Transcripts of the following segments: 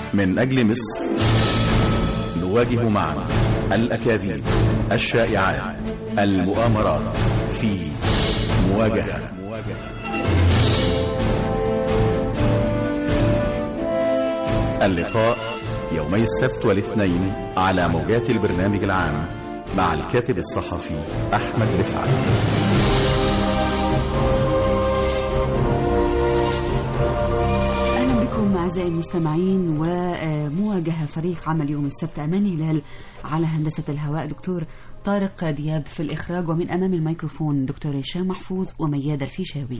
من أجل مصر نواجه معا الأكاذيب الشائعات المؤامرات في مواجهة اللقاء يومي السبت والاثنين على موجات البرنامج العام مع الكاتب الصحفي أحمد رفعت اهلا بكم اعزائي المستمعين ومواجهه فريق عمل يوم السبت اماني هلال على هندسه الهواء دكتور طارق دياب في الاخراج ومن امام الميكروفون دكتور هشام محفوظ ومياد الفيشاوي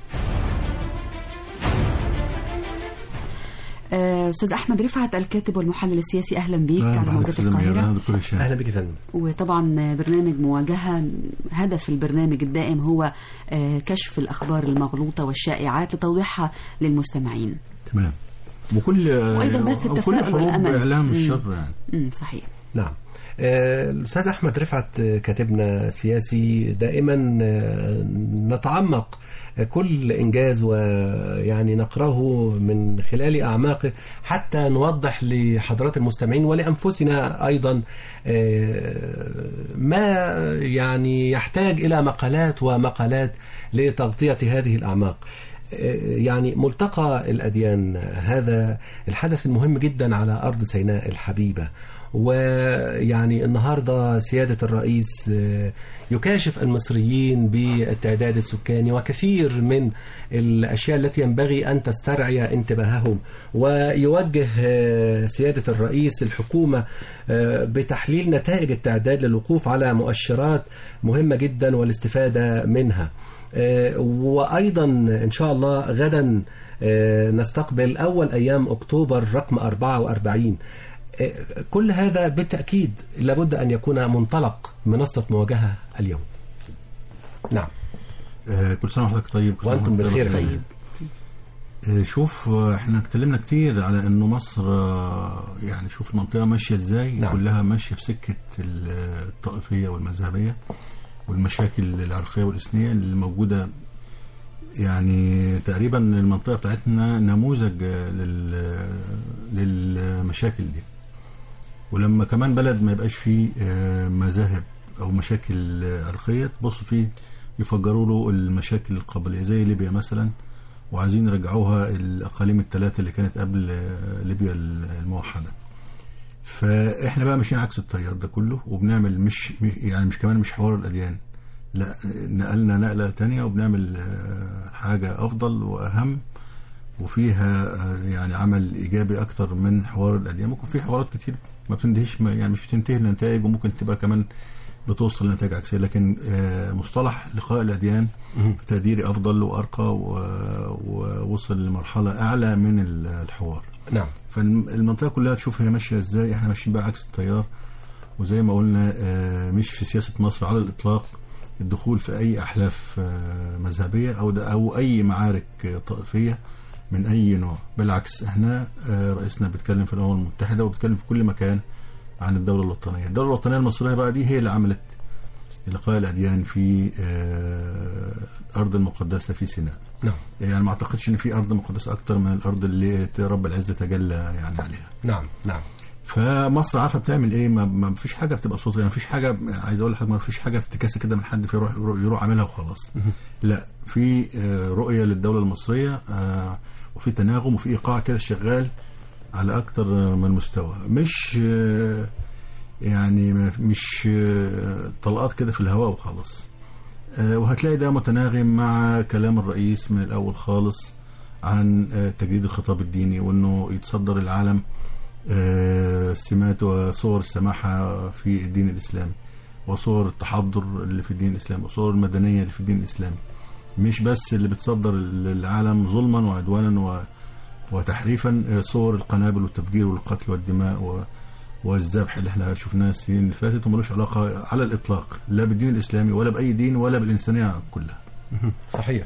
آه، استاذ احمد رفعت الكاتب والمحلل السياسي اهلا بيك على موجات القاهره اهلا بك يا فندم وطبعا برنامج مواجهة هدف البرنامج الدائم هو آه، كشف الأخبار المغلوطة والشائعات لتوضيحها للمستمعين تمام وكل وأيضا بث وكل التفاؤل حروب والأمل. اعلام مم. الشر يعني امم صحيح نعم آه، الأستاذ أحمد رفعت آه، كاتبنا سياسي دائما آه، نتعمق آه، كل إنجاز ويعني نقرأه من خلال أعماقه حتى نوضح لحضرات المستمعين ولأنفسنا أيضا آه، ما يعني يحتاج إلى مقالات ومقالات لتغطية هذه الأعماق يعني ملتقى الأديان هذا الحدث المهم جدا على أرض سيناء الحبيبة ويعني النهاردة سيادة الرئيس آه، يكاشف المصريين بالتعداد السكاني وكثير من الأشياء التي ينبغي أن تسترعي انتباههم ويوجه آه، سيادة الرئيس الحكومة آه، بتحليل نتائج التعداد للوقوف على مؤشرات مهمة جدا والاستفادة منها آه، وأيضا إن شاء الله غدا آه، نستقبل أول أيام أكتوبر رقم 44 آه، كل هذا بالتأكيد لابد أن يكون منطلق منصة مواجهة اليوم نعم آه، كل سنه وحضرتك طيب كل سنة وأنتم وحضرتك بخير طيب آه، شوف آه، احنا اتكلمنا كتير على انه مصر آه، يعني شوف المنطقه ماشيه ازاي نعم. كلها ماشيه في سكه ال- الطائفيه والمذهبيه والمشاكل العرقيه والاثنيه اللي موجوده يعني تقريبا المنطقه بتاعتنا نموذج آه، لل- للمشاكل دي ولما كمان بلد ما يبقاش فيه آه، مذاهب او مشاكل آه، عرقيه تبص فيه يفجروا له المشاكل القبليه زي ليبيا مثلا وعايزين يرجعوها الاقاليم الثلاثه اللي كانت قبل آه، ليبيا الموحده فاحنا بقى ماشيين عكس التيار ده كله وبنعمل مش مش- يعني مش كمان مش حوار الاديان لا نقلنا نقله تانية وبنعمل آه، حاجه افضل واهم وفيها آه، يعني عمل ايجابي اكتر من حوار الاديان ممكن في حوارات كتير ما بتنتهيش ما- يعني مش بتنتهي لنتائج وممكن تبقى كمان بتوصل لنتائج عكسيه لكن آه، مصطلح لقاء الاديان في تقديري افضل وارقى و- ووصل لمرحله اعلى من ال- الحوار نعم فالمنطقه كلها تشوف هي ماشيه ازاي احنا ماشيين بقى عكس التيار وزي ما قلنا آه، مش في سياسه مصر على الاطلاق الدخول في اي احلاف آه، مذهبيه او ده او اي معارك آه، طائفيه من اي نوع بالعكس احنا آه، رئيسنا بيتكلم في الامم المتحده وبيتكلم في كل مكان عن الدوله الوطنيه الدوله الوطنيه المصريه بقى دي هي اللي عملت لقاء الاديان في آه، الارض المقدسه في سيناء نعم يعني ما اعتقدش ان في ارض مقدسه اكتر من الارض اللي رب العزه تجلى يعني عليها نعم نعم فمصر عارفه بتعمل ايه ما, ما فيش حاجه بتبقى صوت يعني ما فيش حاجه عايز اقول لحضرتك ما فيش حاجه افتكاسه كده من حد فيروح يروح, يروح عاملها وخلاص لا في آه، رؤيه للدوله المصريه آه، وفي تناغم وفي ايقاع كده شغال على اكتر من مستوى مش آه، يعني ما- مش آه، طلقات كده في الهواء وخلاص آه، وهتلاقي ده متناغم مع كلام الرئيس من الاول خالص عن آه، تجديد الخطاب الديني وانه يتصدر العالم آه، سمات وصور السماحه في الدين الاسلامي وصور التحضر اللي في الدين الاسلامي وصور المدنيه اللي في الدين الاسلامي مش بس اللي بتصدر العالم ظلما وعدوانا و وتحريفا آه، صور القنابل والتفجير والقتل والدماء و والذبح اللي احنا شفناه السنين اللي فاتت وملوش علاقه على الاطلاق لا بالدين الاسلامي ولا باي دين ولا بالانسانيه كلها. صحيح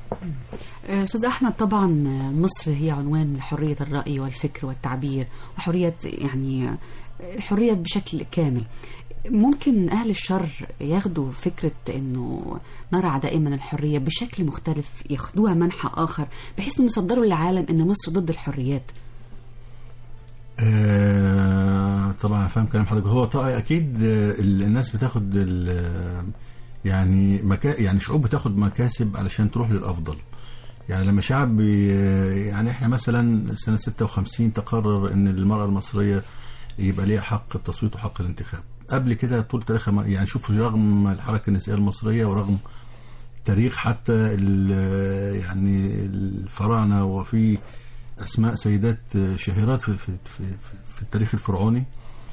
آه، استاذ احمد طبعا مصر هي عنوان لحريه الراي والفكر والتعبير وحريه يعني آه، الحريه بشكل كامل ممكن اهل الشر ياخدوا فكره انه نرعى دائما الحريه بشكل مختلف ياخدوها منحى اخر بحيث انه يصدروا للعالم ان مصر ضد الحريات آه، طبعا أنا فاهم كلام حضرتك هو طبعا اكيد آه، ال- الناس بتاخد ال- يعني مكا يعني شعوب بتاخد مكاسب علشان تروح للافضل يعني لما شعب بي- يعني احنا مثلا سنه 56 تقرر ان المراه المصريه يبقى ليها حق التصويت وحق الانتخاب قبل كده طول تاريخها ما- يعني شوف رغم الحركه النسائيه المصريه ورغم تاريخ حتى ال- يعني الفراعنه وفي اسماء سيدات شهيرات في في في, في التاريخ الفرعوني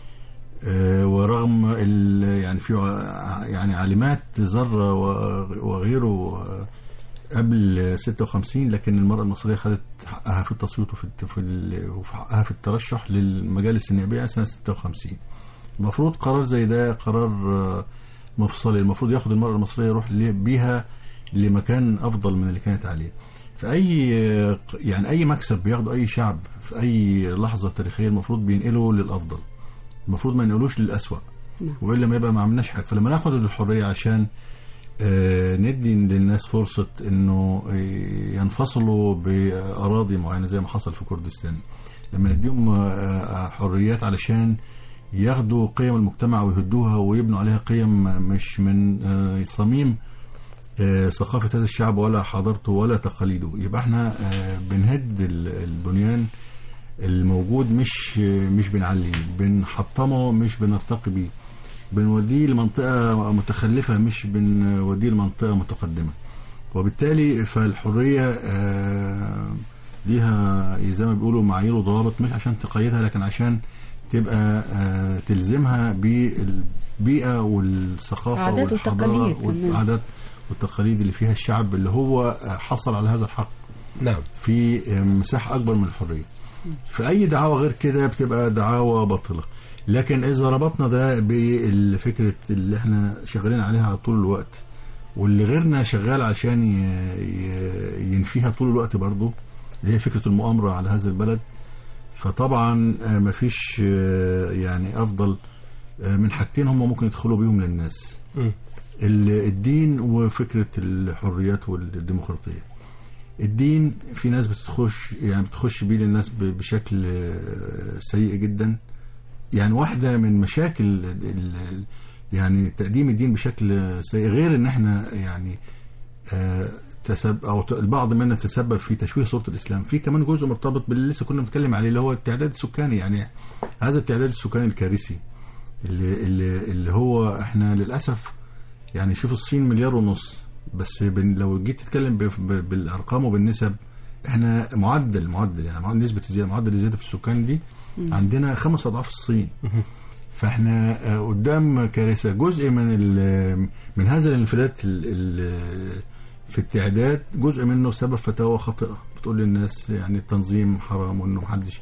آه، ورغم ال- يعني في ع- يعني علامات ذره و- وغيره آه، قبل 56 لكن المراه المصريه خدت حقها في التصويت وفي الت- في ال- وفي حقها في الترشح للمجالس النيابيه سنه 56 المفروض قرار زي ده قرار آه، مفصلي المفروض ياخد المراه المصريه يروح ل- بيها لمكان افضل من اللي كانت عليه في اي آه، يعني اي مكسب بياخده اي شعب في اي لحظه تاريخيه المفروض بينقله للافضل المفروض ما ينقلوش للاسوأ نعم. والا ما يبقى ما عملناش حاجه فلما ناخد الحريه عشان آه، ندي للناس فرصة انه آه، ينفصلوا بأراضي معينة زي ما حصل في كردستان لما نديهم آه، آه، حريات علشان ياخدوا قيم المجتمع ويهدوها ويبنوا عليها قيم مش من آه، صميم آه، ثقافة هذا الشعب ولا حضارته ولا تقاليده يبقى احنا آه، بنهد ال- البنيان الموجود مش آه، مش بنعليه بنحطمه مش بنرتقي بيه بنوديه لمنطقة متخلفة مش بنوديه لمنطقة متقدمة وبالتالي فالحرية آه، ليها زي ما بيقولوا معايير وضوابط مش عشان تقيدها لكن عشان تبقى آه، تلزمها بالبيئة والثقافة عادات والحضارة وتقاليد كمان. والعادات والتقاليد اللي فيها الشعب اللي هو آه، حصل على هذا الحق نعم في مساحة أكبر من الحرية فأي دعاوى غير كده بتبقى دعاوى باطلة لكن إذا ربطنا ده بالفكرة اللي احنا شغالين عليها على طول الوقت واللي غيرنا شغال عشان ي- ي- ينفيها طول الوقت برضه اللي هي فكرة المؤامرة على هذا البلد فطبعا آه، مفيش آه، يعني أفضل آه، من حاجتين هم ممكن يدخلوا بيهم للناس مم. ال- الدين وفكرة الحريات والديمقراطية الدين في ناس بتخش يعني بتخش بيه للناس ب- بشكل آه، سيء جدا يعني واحدة من مشاكل ال- ال- يعني تقديم الدين بشكل سيء غير ان احنا يعني آه، تسبب او ت- البعض منا تسبب في تشويه صورة الاسلام في كمان جزء مرتبط باللي لسه كنا بنتكلم عليه اللي هو التعداد السكاني يعني هذا التعداد السكاني الكارثي اللي اللي اللي هو احنا للاسف يعني شوف الصين مليار ونص بس بن لو جيت تتكلم ب- ب- بالارقام وبالنسب احنا معدل معدل يعني معدل نسبه الزياده معدل الزياده في السكان دي عندنا خمس اضعاف الصين فاحنا آه، قدام كارثه جزء من ال- من هذا الانفلات ال- ال- في التعداد جزء منه سبب فتاوى خاطئه بتقول للناس يعني التنظيم حرام وانه محدش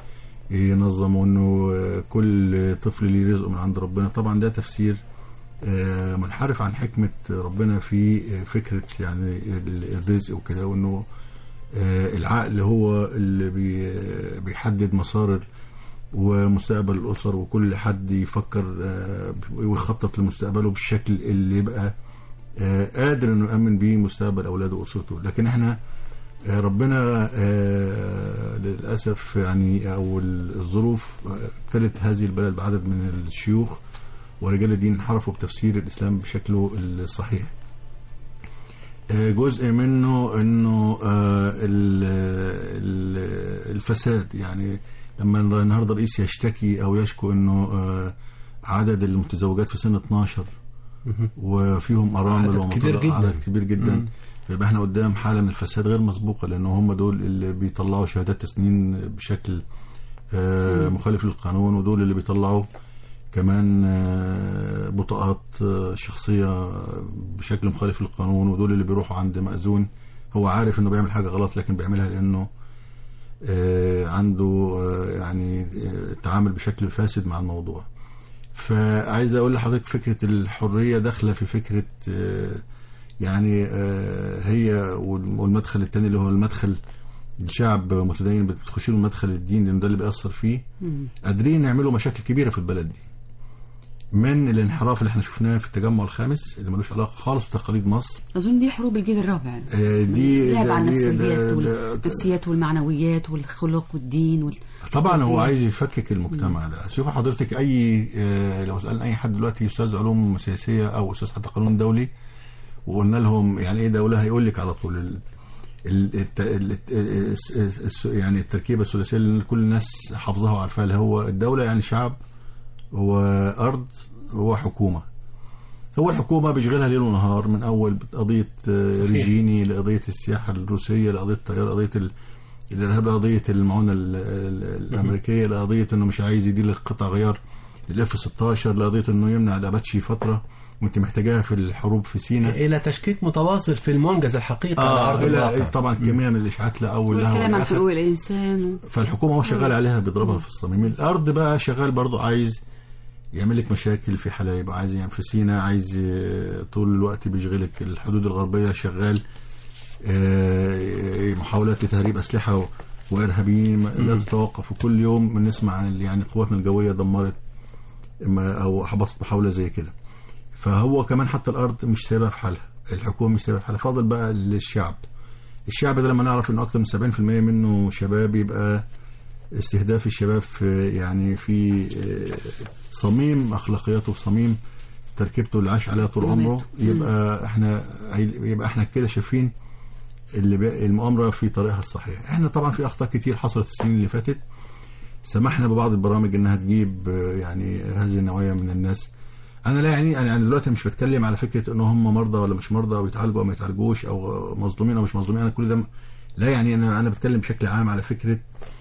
ينظم وانه آه، كل طفل ليه رزقه من عند ربنا طبعا ده تفسير آه، منحرف عن حكمة ربنا في آه، فكرة يعني ال- الرزق وكده وانه آه، العقل هو اللي بي- بيحدد مسار ومستقبل الأسر وكل حد يفكر آه، ويخطط لمستقبله بالشكل اللي يبقى آه، قادر انه يأمن بيه مستقبل أولاده وأسرته لكن احنا آه، ربنا آه، للأسف يعني أو الظروف آه، ابتلت هذه البلد بعدد من الشيوخ ورجال الدين انحرفوا بتفسير الإسلام بشكله الصحيح آه، جزء منه انه آه، ال- ال- الفساد يعني لما النهارده الرئيس يشتكي او يشكو انه آه، عدد المتزوجات في سن 12 وفيهم ارامل عدد ومطلق- كبير جدا. عدد كبير جدا مم. يبقى احنا قدام حاله من الفساد غير مسبوقه لان هم دول اللي بيطلعوا شهادات تسنين بشكل آه، مخالف للقانون ودول اللي بيطلعوا كمان آه، بطاقات آه، شخصيه بشكل مخالف للقانون ودول اللي بيروحوا عند مأذون هو عارف انه بيعمل حاجه غلط لكن بيعملها لانه آه، عنده آه، يعني آه، تعامل بشكل فاسد مع الموضوع فعايز اقول لحضرتك فكره الحريه داخله في فكره آه، يعني آه، هي وال- والمدخل الثاني اللي هو المدخل الشعب متدين بتخش له مدخل الدين لان ده اللي بيأثر فيه مم. قادرين يعملوا مشاكل كبيره في البلد دي من الانحراف اللي احنا شفناه في التجمع الخامس اللي ملوش علاقه خالص بتقاليد مصر اظن دي حروب الجيل الرابع آه، دي لعب على دي- النفسيات ده- ده- والنفسيات والمعنويات والخلق والدين وال... طبعا هو عايز يفكك المجتمع ده شوف حضرتك اي آه، لو سالنا اي حد دلوقتي استاذ علوم سياسيه او استاذ حتى قانون دولي وقلنا لهم يعني ايه دوله هيقول لك على طول ال... ال... الت... ال... الس- الس- يعني التركيبه الثلاثيه اللي كل الناس حافظاها وعارفاها اللي هو الدوله يعني شعب هو ارض هو حكومه هو الحكومه بيشغلها ليل ونهار من اول قضيه آه، صحيح. ريجيني لقضيه السياحه الروسيه لقضيه الطياره قضيه ال... الارهاب قضيه المعونه ال- ال- الامريكيه لقضيه انه مش عايز يدير قطع غيار الاف 16 لقضيه انه يمنع الاباتشي فتره وانت محتاجاها في الحروب في سيناء الى تشكيك متواصل في المنجز الحقيقي على اه ارض إلى- الواقع طبعا كميه من الاشاعات لا اول لها والكلام ولا عن آخر. حقوق الانسان و... فالحكومه هو شغال عليها بيضربها في الصميم الارض بقى شغال برضو عايز يعمل لك مشاكل في حلايب عايز يعني في سينا عايز آه، طول الوقت بيشغلك الحدود الغربيه شغال آه، محاولات لتهريب اسلحه و- وارهابيين ما- لا تتوقف وكل يوم بنسمع عن يعني قواتنا الجويه دمرت ما- او احبطت محاوله زي كده فهو كمان حتى الارض مش سايبها في حالها الحكومه مش سايبها في حالها فاضل بقى للشعب الشعب ده لما نعرف انه اكتر من 70% منه شباب يبقى استهداف الشباب في يعني في آه، صميم اخلاقياته في صميم تركيبته اللي عاش عليها طول عمره يبقى احنا يبقى احنا كده شايفين اللي بقى- المؤامره في طريقها الصحيح احنا طبعا في اخطاء كتير حصلت السنين اللي فاتت سمحنا ببعض البرامج انها تجيب آه، يعني هذه النوعيه من الناس انا لا يعني انا أنا دلوقتي مش بتكلم على فكره ان هم مرضى ولا مش مرضى او يتعالجوا او ما يتعالجوش او مظلومين او مش مظلومين انا كل ده م- لا يعني انا انا بتكلم بشكل عام على فكره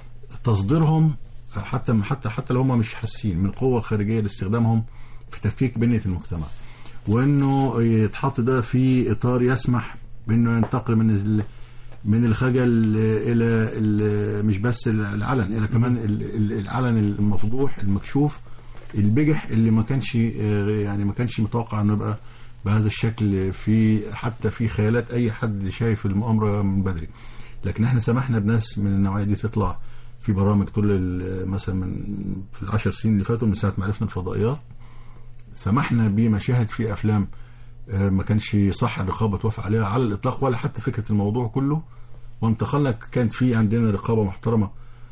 تصديرهم حتى حتى حتى لو هم مش حاسين من قوه خارجيه لاستخدامهم في تفكيك بنيه المجتمع وانه يتحط ده في اطار يسمح بانه ينتقل من ال- من الخجل الى ال- مش بس العلن الى كمان ال- ال- العلن المفضوح المكشوف البجح اللي ما كانش آه، يعني ما كانش متوقع انه يبقى بهذا الشكل في حتى في خيالات اي حد شايف المؤامره من بدري لكن احنا سمحنا بناس من النوعيه دي تطلع في برامج طول ال- مثلا من في العشر سنين اللي فاتوا من ساعه ما عرفنا الفضائيات سمحنا بمشاهد في افلام آه، ما كانش صح الرقابه توافق عليها على الاطلاق ولا حتى فكره الموضوع كله وانتقلنا كانت في عندنا رقابه محترمه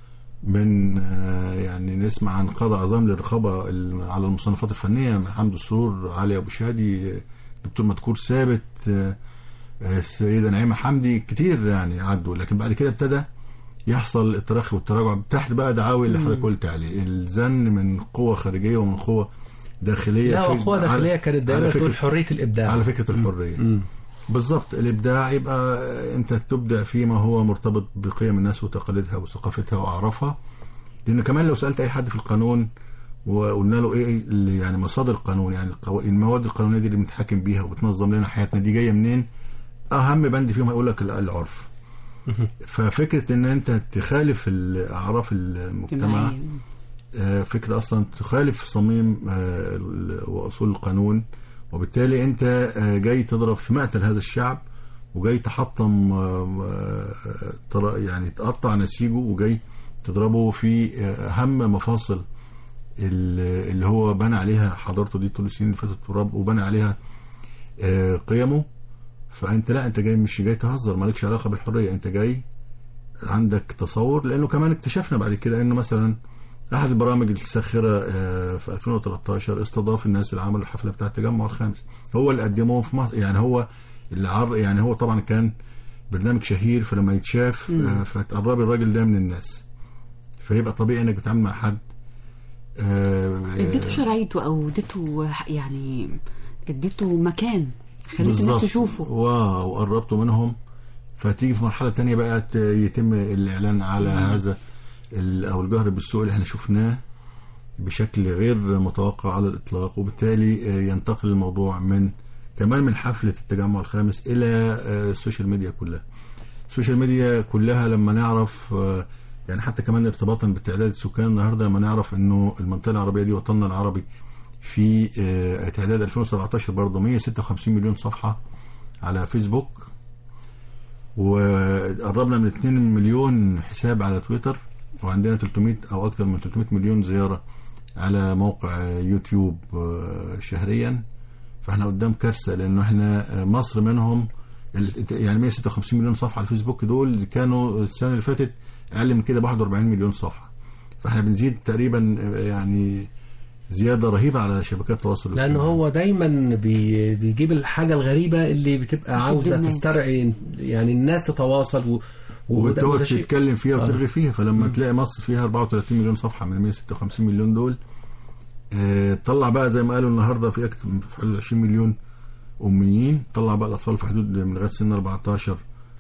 من آه، يعني نسمع عن قاضي عظام للرقابه ال- على المصنفات الفنيه حمد السرور علي ابو شادي آه، دكتور مدكور ثابت آه، آه، السيده نعيمه حمدي كتير يعني عدوا لكن بعد كده ابتدى يحصل التراخي والتراجع تحت بقى دعاوي اللي حضرتك قلت عليه الزن من قوه خارجيه ومن قوه داخليه لا في- وقوة داخلية على- كانت على دائما فكرة- تقول حرية الإبداع على فكره الحريه مم. بالظبط الابداع يبقى انت تبدع فيما هو مرتبط بقيم الناس وتقاليدها وثقافتها واعرافها لان كمان لو سالت اي حد في القانون وقلنا له ايه اللي يعني مصادر القانون يعني القو- المواد القانونيه دي اللي بنتحكم بيها وبتنظم لنا حياتنا دي جايه منين؟ اهم بند فيهم هيقول لك ال- العرف ففكره ان انت تخالف الاعراف المجتمع اجتماعية. آه، فكرة أصلا تخالف صميم آه، ال- وأصول القانون وبالتالي أنت آه، جاي تضرب في مقتل هذا الشعب وجاي تحطم آه، آه، طر- يعني تقطع نسيجه وجاي تضربه في آه، أهم مفاصل ال- اللي هو بنى عليها حضارته دي طول السنين اللي فاتت ورب- وبنى عليها آه، قيمه فأنت لا أنت جاي مش جاي تهزر مالكش علاقة بالحرية أنت جاي عندك تصور لأنه كمان اكتشفنا بعد كده إنه مثلا احد البرامج الساخره آه، في 2013 استضاف الناس اللي عملوا الحفله بتاعه التجمع الخامس هو اللي قدموه في مصر يعني هو اللي عر يعني هو طبعا كان برنامج شهير فلما يتشاف آه، فتقربي الراجل ده من الناس فيبقى طبيعي انك بتتعامل مع حد آه، اديته شرعيته او اديته يعني اديته مكان خليت الناس بالظبط. تشوفه واو وقربته منهم فتيجي في مرحله تانية بقى ت- يتم الاعلان على هذا ال- او الجهر بالسوء اللي احنا شفناه بشكل غير متوقع على الاطلاق وبالتالي آه، ينتقل الموضوع من كمان من حفله التجمع الخامس الى آه، السوشيال ميديا كلها السوشيال ميديا كلها لما نعرف آه، يعني حتى كمان ارتباطا بتعداد السكان النهارده لما نعرف انه المنطقه العربيه دي وطننا العربي في آه، تعداد 2017 برضه 156 مليون صفحه على فيسبوك وقربنا من 2 مليون حساب على تويتر وعندنا 300 او اكثر من 300 مليون زياره على موقع يوتيوب آه، شهريا فاحنا قدام كارثه لانه احنا آه، مصر منهم ال- يعني 156 مليون صفحه على الفيسبوك دول كانوا السنه اللي فاتت اقل من كده ب 41 مليون صفحه فاحنا بنزيد تقريبا آه، يعني زياده رهيبه على شبكات التواصل لأنه الاجتماعي. هو دايما بي بيجيب الحاجة الغريبة اللي بتبقى تشد عاوزة الناس. تسترعي يعني الناس تتواصل و... وده- وتقعد وده شيء- تتكلم فيها آه. وترغي فيها فلما تلاقي مصر فيها 34 مليون صفحه من 156 مليون دول آه، طلع بقى زي ما قالوا النهارده في اكتر من في حدود 20 مليون اميين طلع بقى الاطفال في حدود من لغايه سن 14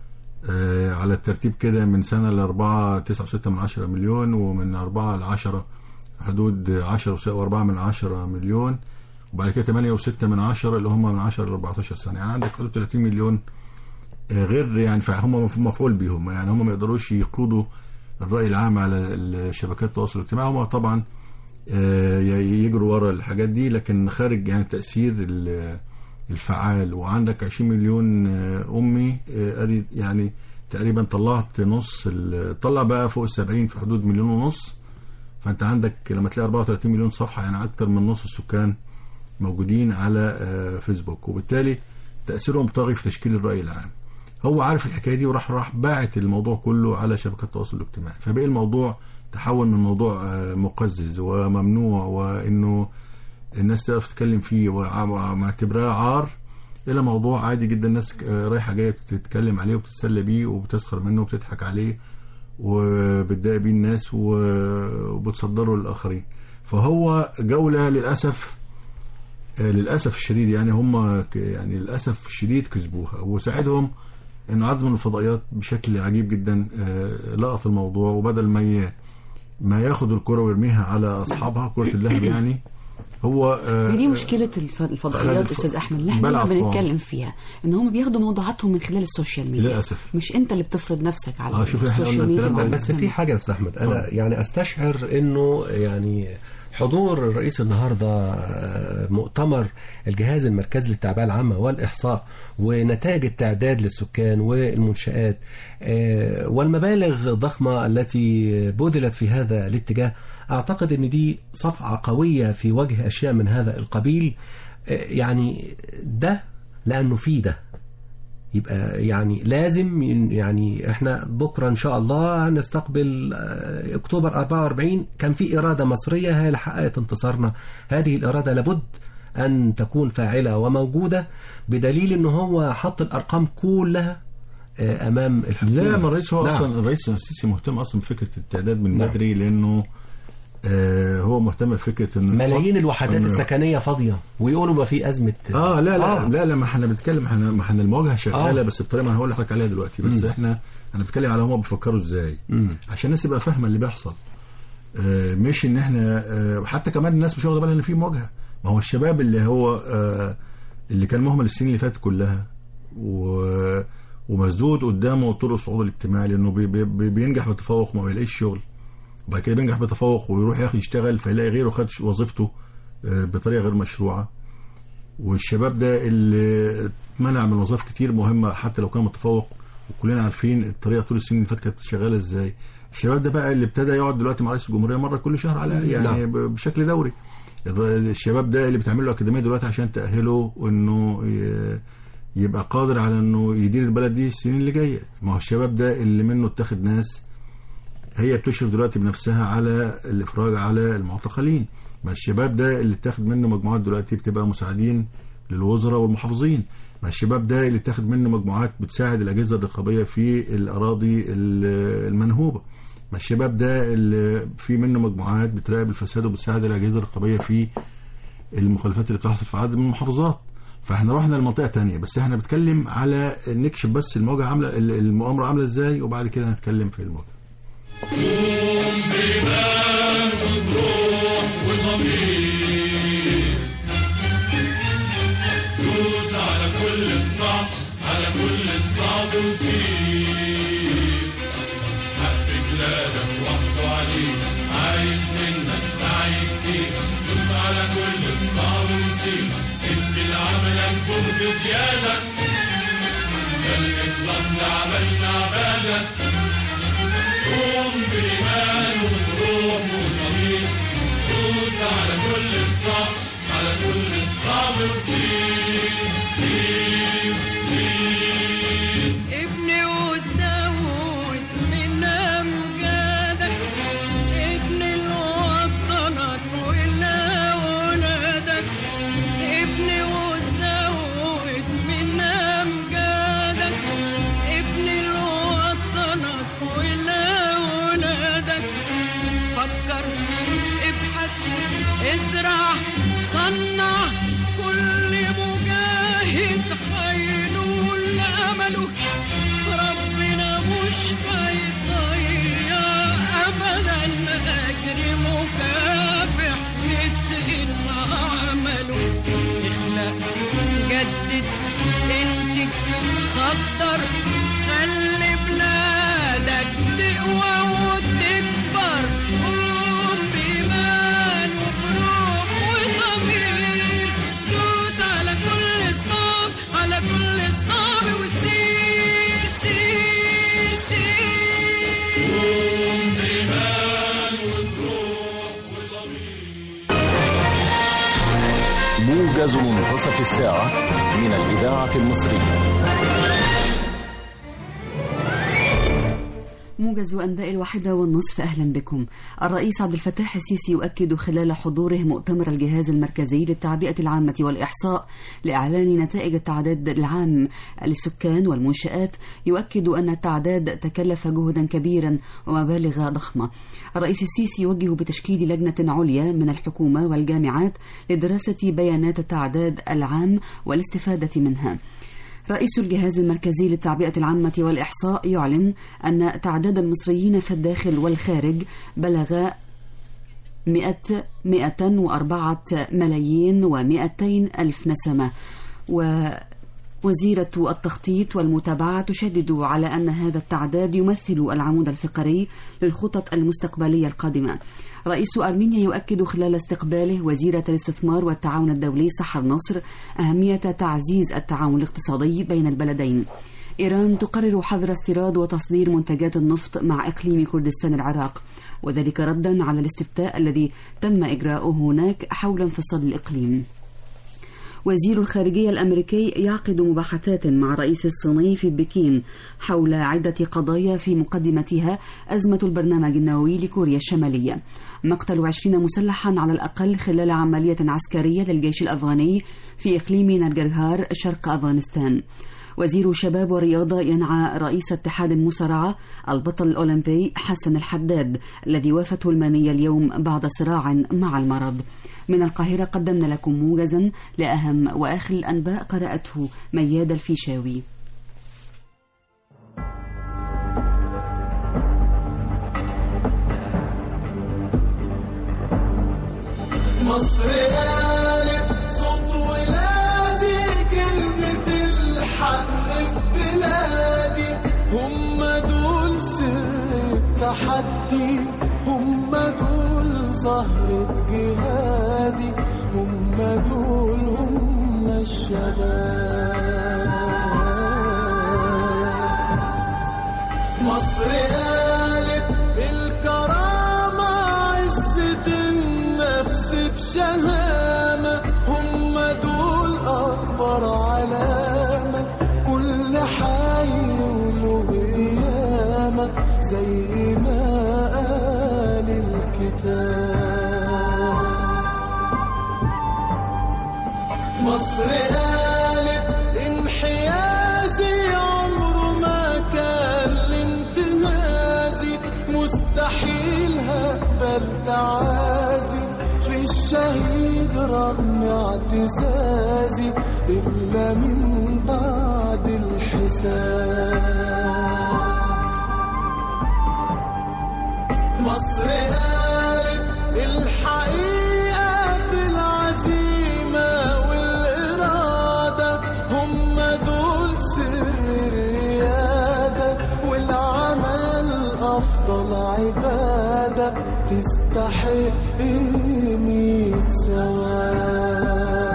آه، على الترتيب كده من سنه ل 4 9.6 من 10 مليون ومن 4 ل 10 حدود 10 و4 من 10 مليون وبعد كده 8 و6 من 10 اللي هم من 10 ل 14 سنه يعني عندك حدود 30 مليون آه، غير يعني فهم مفعول بيهم يعني هم ما يقدروش يقودوا الرأي العام على ال- شبكات التواصل الاجتماعي هم طبعا آه، ي- يجروا ورا الحاجات دي لكن خارج يعني تأثير ال- الفعال وعندك 20 مليون آه، أمي آه، أدي يعني تقريبا طلعت نص ال- طلع بقى فوق السبعين في حدود مليون ونص فأنت عندك لما تلاقي 34 مليون صفحة يعني أكتر من نص السكان موجودين على آه، فيسبوك وبالتالي تأثيرهم طاغي في تشكيل الرأي العام هو عارف الحكايه دي وراح راح باعت الموضوع كله على شبكات التواصل الاجتماعي فبقى الموضوع تحول من موضوع آه، مقزز وممنوع وانه الناس تعرف تتكلم فيه ومعتبراه عار الى موضوع عادي جدا الناس آه، رايحه جايه بتتكلم عليه وبتتسلى بيه وبتسخر منه وبتضحك عليه وبتضايق بيه الناس و- وبتصدره للاخرين فهو جوله للاسف آه، للاسف الشديد يعني هم ك- يعني للاسف الشديد كسبوها وساعدهم انه عدد من الفضائيات بشكل عجيب جدا آه، لقط الموضوع وبدل ما ي- ما ياخد الكرة ويرميها على اصحابها كرة اللهب يعني هو آه، هي دي مشكلة الف- الفضائيات خد- أستاذ أحمد اللي احنا بلعب دايما طبعاً. بنتكلم فيها إن هم بياخدوا موضوعاتهم من خلال السوشيال ميديا للأسف. مش أنت اللي بتفرض نفسك على آه، شوف إحنا السوشيال قلنا ميديا الكلام ده، وعلى بس في حاجة يا أستاذ أحمد أنا اتفضل. يعني أستشعر إنه يعني حضور الرئيس النهارده آه، مؤتمر الجهاز المركزي للتعبئة العامة والإحصاء ونتائج التعداد للسكان والمنشآت آه، والمبالغ الضخمة التي بذلت في هذا الاتجاه أعتقد أن دي صفعة قوية في وجه أشياء من هذا القبيل آه، يعني ده لأنه في ده يبقى يعني لازم ين- يعني احنا بكره ان شاء الله هنستقبل آه، اكتوبر 44 كان في اراده مصريه هي اللي حققت انتصارنا هذه الاراده لابد ان تكون فاعله وموجوده بدليل ان هو حط الارقام كلها آه، امام الحكومه لا ما الرئيس هو نعم. اصلا الرئيس السيسي مهتم اصلا بفكره التعداد من نعم. بدري لانه آه هو مهتم بفكره انه ملايين يحط- الوحدات إنه- السكنيه فاضيه ويقولوا ما في ازمه اه لا لا آه. آه. لا لا ما احنا بنتكلم احنا ما احنا المواجهه شغاله آه. بس بطريقه ما انا هقول لحضرتك عليها دلوقتي بس مم. احنا انا بتكلم على هم بيفكروا ازاي مم. عشان الناس تبقى فاهمه اللي بيحصل آه مش ان احنا آه حتى كمان الناس مش واخده بالها ان في مواجهه ما هو الشباب اللي هو آه اللي كان مهمل السنين اللي فاتت كلها و ومسدود قدامه طرق الصعود الاجتماعي لانه بي بي بي- بينجح بتفوق وما بيلاقيش شغل وبعد كده بينجح بتفوق ويروح ياخد يشتغل فيلاقي غيره خد وظيفته آه، بطريقه غير مشروعه والشباب ده اللي اتمنع من وظائف كتير مهمه حتى لو كان متفوق وكلنا عارفين الطريقه طول السنين اللي فاتت كانت شغاله ازاي الشباب ده بقى اللي ابتدى يقعد دلوقتي مع رئيس الجمهوريه مره كل شهر على الأقل، يعني نعم. ب- بشكل دوري الر- الشباب ده اللي بتعمل له اكاديميه دلوقتي عشان تاهله انه ي- يبقى قادر على انه يدير البلد دي السنين اللي جايه ما هو الشباب ده اللي منه اتخذ ناس هي بتشرف دلوقتي بنفسها على الافراج على المعتقلين ما الشباب ده اللي اتاخد منه مجموعات دلوقتي بتبقى مساعدين للوزراء والمحافظين ما الشباب ده اللي اتاخد منه مجموعات بتساعد الاجهزه الرقابيه في الاراضي ال- المنهوبه ما الشباب ده اللي في منه مجموعات بتراقب الفساد وبتساعد الاجهزه الرقابيه في المخالفات اللي بتحصل في عدد من المحافظات فاحنا رحنا لمنطقه تانية بس احنا بنتكلم على نكشف بس المواجهه عامله المؤامره عامله ازاي وبعد كده هنتكلم في المواجهه دوس على كل الصعب على كل الصعب وسيب حب بلادك وحده عليك عايز منك سعي كتير دوس على كل الصعب وسيب ادي لعملك جهد زيادة ده الإخلاص لعملنا عبادة قوم بإيمان وبروح وضمير دوس على كل الصعب على كل الصعب وزيد زيد زيد ابني وتزود من امجادك ابني لوطنك ولأولادك ابني وتزود من امجادك ابني لوطنك ولأولادك فكر ابحث ازرع صنع كل مجاهد هينول امله ربنا مش هيضيع ابدا اجر مكافح يتقن عمله اخلق جدد انتج صدر خلي بلادك تقوى وتكبر قوم بإيمان وبروح وضمير دوس على كل الصعب على كل الصعب وسير سير سير قوم بإيمان وبروح وضمير موجز منتصف الساعة من الإذاعة المصرية موجز أنباء الواحدة والنصف أهلا بكم الرئيس عبد الفتاح السيسي يؤكد خلال حضوره مؤتمر الجهاز المركزي للتعبئة العامة والإحصاء لإعلان نتائج التعداد العام للسكان والمنشآت يؤكد أن التعداد تكلف جهدا كبيرا ومبالغ ضخمة الرئيس السيسي يوجه بتشكيل لجنة عليا من الحكومة والجامعات لدراسة بيانات التعداد العام والاستفادة منها رئيس الجهاز المركزي للتعبئة العامة والإحصاء يعلن أن تعداد المصريين في الداخل والخارج بلغ 100 104 ملايين و200 ألف نسمة و وزيرة التخطيط والمتابعة تشدد على أن هذا التعداد يمثل العمود الفقري للخطط المستقبلية القادمة رئيس أرمينيا يؤكد خلال استقباله وزيرة الاستثمار والتعاون الدولي سحر نصر أهمية تعزيز التعاون الاقتصادي بين البلدين إيران تقرر حظر استيراد وتصدير منتجات النفط مع إقليم كردستان العراق وذلك ردا على الاستفتاء الذي تم إجراؤه هناك حول انفصال الإقليم وزير الخارجية الأمريكي يعقد مباحثات مع الرئيس الصيني في بكين حول عدة قضايا في مقدمتها أزمة البرنامج النووي لكوريا الشمالية مقتل عشرين مسلحا على الأقل خلال عملية عسكرية للجيش الأفغاني في إقليم نرجرهار شرق أفغانستان وزير الشباب والرياضة ينعى رئيس اتحاد المصارعة البطل الأولمبي حسن الحداد الذي وافته المنية اليوم بعد صراع مع المرض من القاهرة قدمنا لكم موجزا لأهم وآخر الأنباء قرأته مياد الفيشاوي مصر قالت صوت ولادي كلمة الحق في بلادي هم دول سر التحدي هم دول زهرة جهادي هم دول هم الشباب مصر قالت الكرامة عزة النفس بشهامة هم دول أكبر علامة كل حي وله قيامة زي ما قال الكتاب مصر قالت انحيازي عمره ما كان لانتهازي مستحيل هقبل تعازي في الشهيد رغم اعتزازي إلا من بعد الحساب مصر قالت الحقيقة في العزيمة والإرادة هم دول سر الريادة والعمل أفضل عبادة تستحق مية ثواب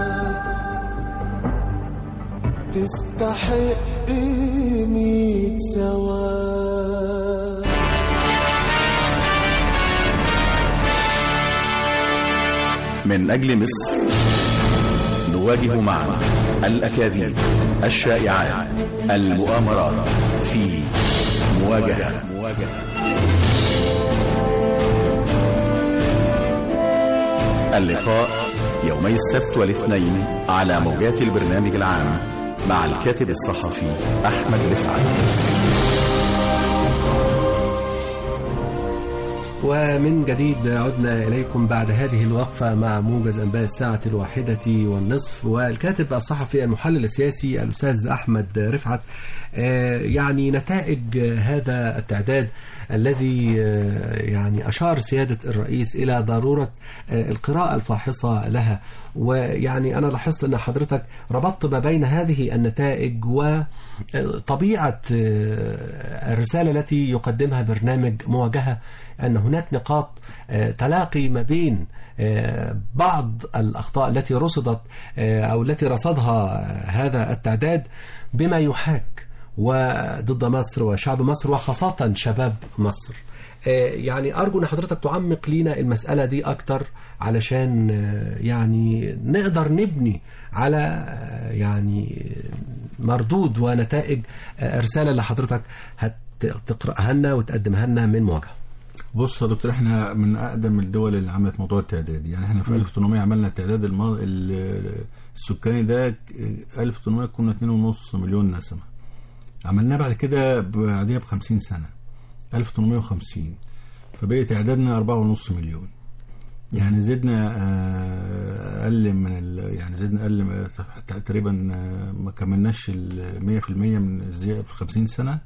تستحق مية ثواب من أجل مصر نواجه معا الأكاذيب الشائعات المؤامرات في مواجهة اللقاء يومي السبت والاثنين على موجات البرنامج العام مع الكاتب الصحفي أحمد رفعت ومن جديد عدنا إليكم بعد هذه الوقفة مع موجز أنباء الساعة الواحدة والنصف والكاتب الصحفي المحلل السياسي الأستاذ أحمد رفعت آه، يعني نتائج هذا التعداد الذي آه، يعني أشار سيادة الرئيس إلى ضرورة آه، القراءة الفاحصة لها ويعني أنا لاحظت أن حضرتك ربطت ما بين هذه النتائج وطبيعة آه، الرسالة التي يقدمها برنامج مواجهة أن هناك نقاط آه، تلاقي ما بين آه، بعض الأخطاء التي رصدت آه، أو التي رصدها هذا التعداد بما يحاك وضد مصر وشعب مصر وخاصة شباب مصر آه، يعني أرجو أن حضرتك تعمق لينا المسألة دي أكتر علشان آه، يعني نقدر نبني على آه، يعني مردود ونتائج آه، رسالة اللي حضرتك هتقرأها لنا وتقدمها لنا من مواجهة بص يا دكتور احنا من اقدم الدول اللي عملت موضوع التعداد يعني احنا في 1800 عملنا التعداد الم- ال- السكاني ده 1800 كنا 2.5 مليون نسمه عملناه بعد كده بعديها ب 50 سنه 1850 فبقي تعدادنا 4.5 مليون يعني زدنا آه، اقل من ال... يعني زدنا اقل من- تقريبا آه، ما كملناش ال 100% من الزياده في 50 سنه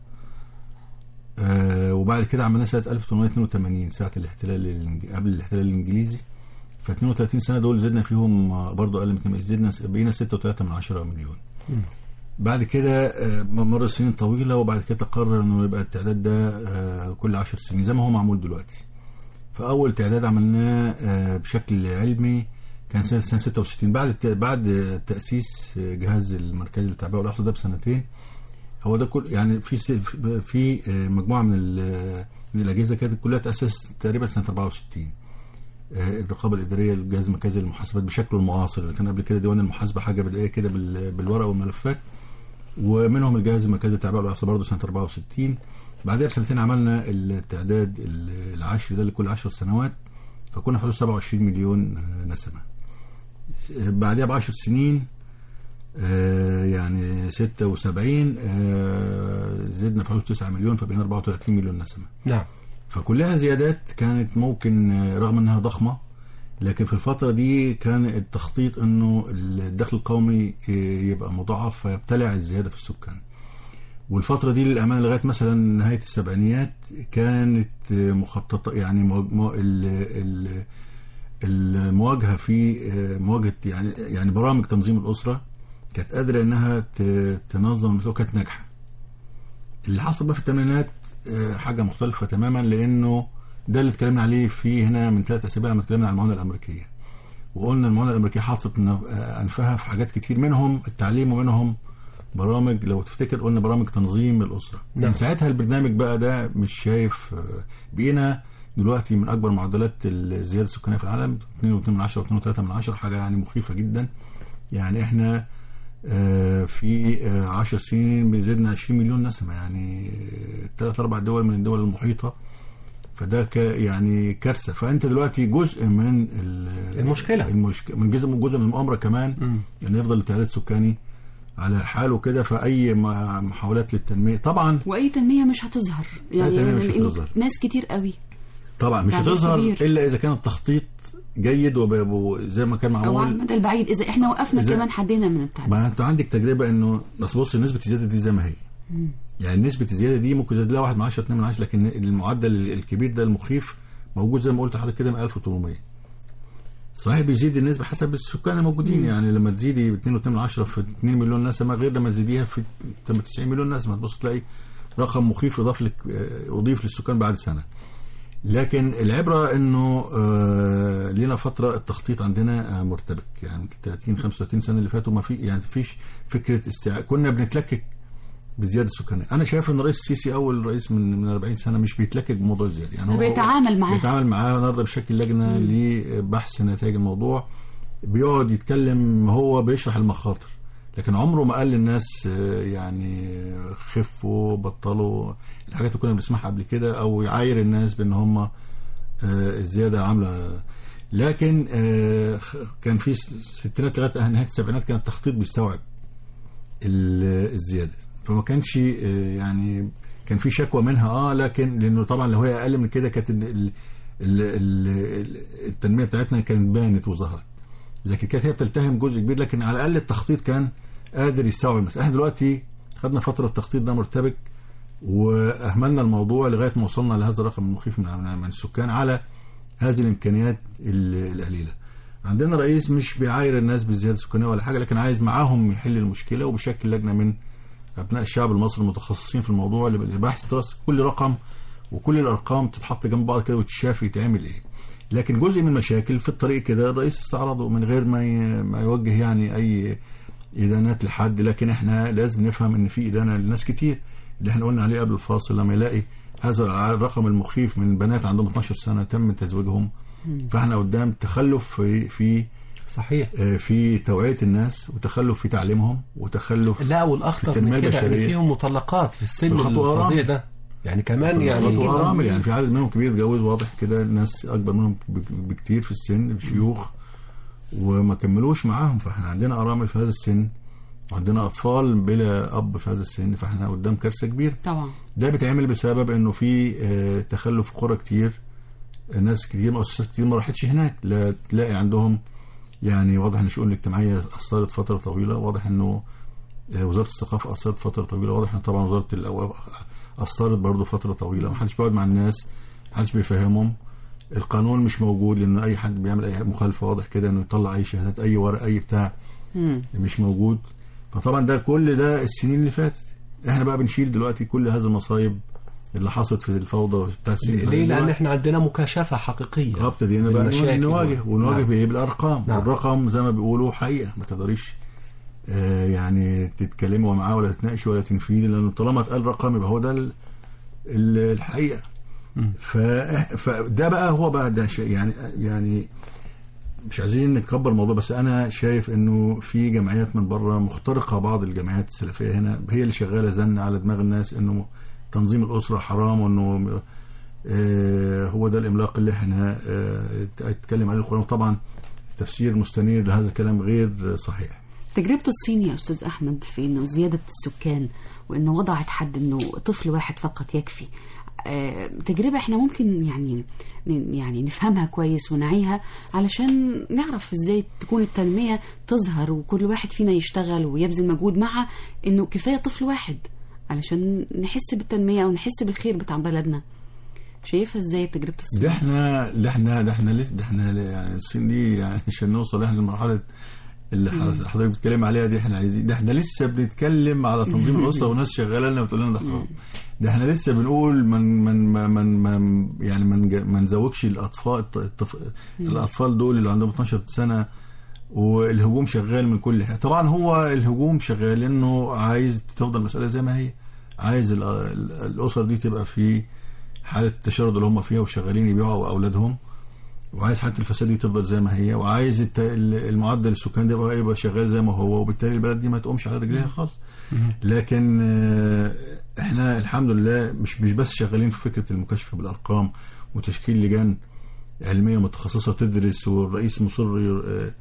آه، وبعد كده عملناه سنه 1882 ساعه الاحتلال الإنج... قبل الاحتلال الانجليزي ف 32 سنه دول زدنا فيهم آه، برضو اقل من 2 زدنا بقينا 6.3 من 10 مليون بعد كده آه، مر سنين طويله وبعد كده قرر انه يبقى التعداد ده آه، كل 10 سنين زي ما هو معمول دلوقتي فاول تعداد عملناه آه، بشكل علمي كان سنه سنه 66 بعد الت- بعد تاسيس جهاز المركزي للتعبئه والاحصاء ده بسنتين هو ده كل يعني في س- في آه، مجموعه من ال- من الاجهزه كانت كلها تاسس تقريبا سنه 64 آه، الرقابه الاداريه الجهاز المركزي للمحاسبات بشكله المعاصر اللي كان قبل كده ديوان المحاسبه حاجه بدائيه كده بال- بالورق والملفات ومنهم الجهاز المركزي للتعبئه والاحصاء برضه سنه 64 بعدها بسنتين عملنا التعداد ال- العشري ده لكل 10 سنوات فكنا في حدود 27 مليون آه، نسمه بعدها ب 10 سنين آه، يعني 76 آه، زدنا في حدود 9 مليون فبقينا 34 مليون نسمه نعم فكلها زيادات كانت ممكن آه، رغم انها ضخمه لكن في الفترة دي كان التخطيط انه الدخل القومي آه، يبقى مضاعف فيبتلع الزيادة في السكان والفترة دي للأمانة لغاية مثلا نهاية السبعينيات كانت آه، مخططة يعني مو- مو- ال- ال- المواجهة في آه، مواجهة يعني يعني برامج تنظيم الأسرة كانت قادرة إنها ت- تنظم المسؤولية كانت ناجحة. اللي حصل بقى في الثمانينات آه، حاجة مختلفة تماما لأنه ده اللي اتكلمنا عليه في هنا من ثلاث أسابيع لما اتكلمنا عن المعونة الأمريكية. وقلنا المعونة الأمريكية حاطت ن- آه، أنفها في حاجات كتير منهم التعليم ومنهم برامج لو تفتكر قلنا برامج تنظيم الأسرة. نعم. من ساعتها البرنامج بقى ده مش شايف آه، بقينا دلوقتي من اكبر معدلات الزياده السكانيه في العالم 2.2 من 10 و2.3 من 10 حاجه يعني مخيفه جدا يعني احنا آه، في 10 سنين زدنا 20 مليون نسمه يعني ثلاث اربع دول من الدول المحيطه فده ك يعني كارثه فانت دلوقتي جزء من ال- المشكلة. المشك... من جزء من جزء من المؤامره كمان مم. يعني يفضل التعداد السكاني على حاله كده فاي م- محاولات للتنميه طبعا واي تنميه مش هتظهر يعني تنمية مش لأنه هتظهر. ناس كتير قوي طبعا مش تعداد هتظهر كبير. الا اذا كان التخطيط جيد وب- وزي ما كان او على معمول المدى البعيد اذا احنا وقفنا إذا- كمان حدينا من التعداد ما انت عندك تجربه انه بس بص نسبه الزياده دي زي ما هي يعني نسبه الزياده دي ممكن تزيد لها 1 من 10 2 من 10 لكن المعدل الكبير ده المخيف موجود زي ما قلت لحضرتك كده من 1800 صحيح بيزيد النسبه حسب السكان الموجودين يعني لما تزيدي 2.2 من 10 في 2 مليون نسمه غير لما تزيديها في 90 مليون نسمه تبص تلاقي رقم مخيف يضاف لك آه، اضيف للسكان بعد سنه لكن العبره انه آه لنا فتره التخطيط عندنا آه مرتبك يعني 30 35 سنه اللي فاتوا ما في يعني فيش فكره استيعاب كنا بنتلكك بالزياده السكانيه انا شايف ان الرئيس السيسي اول رئيس من من 40 سنه مش بيتلكك بموضوع الزياده يعني هو بيتعامل معاه. بيتعامل معاه النهارده بشكل لجنه لبحث نتائج الموضوع بيقعد يتكلم هو بيشرح المخاطر لكن عمره ما قال للناس آه، يعني خفوا بطلوا الحاجات اللي كنا بنسمعها قبل كده او يعاير الناس بان هم آه، الزياده عامله لكن آه، خ- كان في س- ستينات لغايه نهايه السبعينات كان التخطيط بيستوعب ال- الزياده فما كانش آه، يعني كان في شكوى منها اه لكن لانه طبعا لو هي اقل من كده كانت ال- ال- ال- ال- التنميه بتاعتنا كانت بانت وظهرت لكن كانت هي بتلتهم جزء كبير لكن على الاقل التخطيط كان قادر يستوعب المسألة احنا دلوقتي خدنا فتره التخطيط ده مرتبك واهملنا الموضوع لغايه ما وصلنا لهذا الرقم المخيف من من السكان على هذه الامكانيات ال- القليله عندنا رئيس مش بيعاير الناس بالزياده السكانيه ولا حاجه لكن عايز معاهم يحل المشكله وبشكل لجنه من ابناء الشعب المصري المتخصصين في الموضوع لبحث دراسه كل رقم وكل الارقام تتحط جنب بعض كده وتشاف يتعمل ايه لكن جزء من المشاكل في الطريق كده الرئيس استعرضه من غير ما ي- ما يوجه يعني اي ادانات لحد لكن احنا لازم نفهم ان في ادانه لناس كتير اللي احنا قلنا عليه قبل الفاصل لما يلاقي هذا الرقم المخيف من بنات عندهم 12 سنه تم تزويجهم فاحنا قدام تخلف في في صحيح آه، في توعيه الناس وتخلف في تعليمهم وتخلف لا والاخطر في التنمية من كده ان البشرية. فيهم مطلقات في السن بالخطوة الفظيع أرام. ده يعني كمان يعني يعني ارامل يعني في عدد منهم كبير اتجوز واضح كده ناس اكبر منهم بك- بكتير في السن شيوخ وما كملوش معاهم فاحنا عندنا ارامل في هذا السن وعندنا اطفال بلا اب في هذا السن فاحنا قدام كارثه كبيره طبعا ده بيتعمل بسبب انه في آه، تخلف قرى كتير ناس كتير مؤسسات كتير ما راحتش هناك لا تلاقي عندهم يعني واضح ان الشؤون الاجتماعيه اثرت فتره طويله واضح انه آه، وزاره الثقافه اثرت فتره طويله واضح ان طبعا وزاره الاوقاف اثرت برضه فتره طويله ما حدش بيقعد مع الناس ما حدش بيفهمهم القانون مش موجود لان اي حد بيعمل اي مخالفه واضح كده انه يطلع اي شهادات اي ورق اي بتاع مم. مش موجود فطبعا ده كل ده السنين اللي فاتت احنا بقى بنشيل دلوقتي كل هذه المصايب اللي حصلت في الفوضى بتاع السنين اللي ليه فاتت. لان احنا عندنا مكاشفه حقيقيه اه ابتدينا بقى للمشاكل. نواجه ونواجه نعم. بايه بالارقام نعم. والرقم زي ما بيقولوا حقيقه ما تقدريش آه يعني تتكلموا معاه ولا تتناقشي ولا تنفيه لانه طالما اتقال رقم يبقى هو ده ال- ال- الحقيقه ف... فده بقى هو بقى ده شيء يعني يعني مش عايزين نكبر الموضوع بس انا شايف انه في جمعيات من بره مخترقه بعض الجمعيات السلفيه هنا هي اللي شغاله زن على دماغ الناس انه تنظيم الاسره حرام وانه آه، هو ده الاملاق اللي احنا آه، اتكلم عليه القران طبعا تفسير مستنير لهذا الكلام غير صحيح تجربة الصين يا أستاذ أحمد في إنه زيادة السكان وإنه وضعت حد إنه طفل واحد فقط يكفي آه، تجربة احنا ممكن يعني ن- يعني نفهمها كويس ونعيها علشان نعرف ازاي تكون التنمية تظهر وكل واحد فينا يشتغل ويبذل مجهود مع انه كفاية طفل واحد علشان نحس بالتنمية او نحس بالخير بتاع بلدنا شايفها ازاي تجربة الصين ده احنا ده احنا ده احنا لسه ده احنا يعني الصين دي يعني عشان نوصل احنا لمرحله اللي حضرتك حضرتك بتتكلم عليها دي احنا عايزين ده احنا لسه بنتكلم على تنظيم الاسره وناس شغاله لنا بتقول لنا ده حرام ده احنا لسه بنقول من من من من, من يعني من ج- ما نزوجش الاطفال الطف... الاطفال دول اللي عندهم 12 سنه والهجوم شغال من كل حته طبعا هو الهجوم شغال لانه عايز تفضل المساله زي ما هي عايز ال- ال- الاسر دي تبقى في حاله التشرد اللي هم فيها وشغالين يبيعوا اولادهم وعايز حاله الفساد دي تفضل زي ما هي وعايز الت- ال- المعدل السكان ده يبقى يبقى شغال زي ما هو وبالتالي البلد دي ما تقومش على رجليها خالص لكن آه، احنا الحمد لله مش مش بس شغالين في فكره المكاشفه بالارقام وتشكيل لجان علميه متخصصه تدرس والرئيس مصر آه،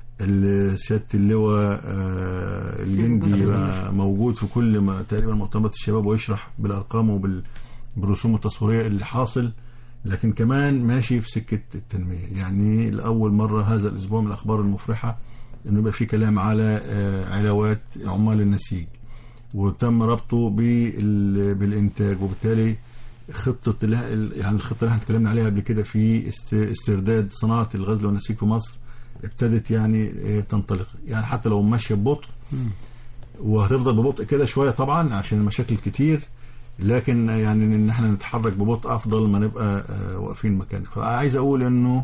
ال- سياده اللواء آه، الجندي يبقى موجود في كل ما تقريبا مؤتمرات الشباب ويشرح بالارقام وبالرسوم التصويريه اللي حاصل لكن كمان ماشي في سكه التنميه يعني لاول مره هذا الاسبوع من الاخبار المفرحه انه يبقى في كلام على آه، علاوات عمال النسيج وتم ربطه بال- بالانتاج وبالتالي خطه اللي يعني الخطه اللي احنا اتكلمنا عليها قبل كده في است- استرداد صناعه الغزل والنسيج في مصر ابتدت يعني آه، تنطلق يعني حتى لو ماشيه ببطء وهتفضل ببطء كده شويه طبعا عشان المشاكل كتير لكن يعني ان احنا نتحرك ببطء افضل ما نبقى آه، واقفين مكاننا فعايز اقول انه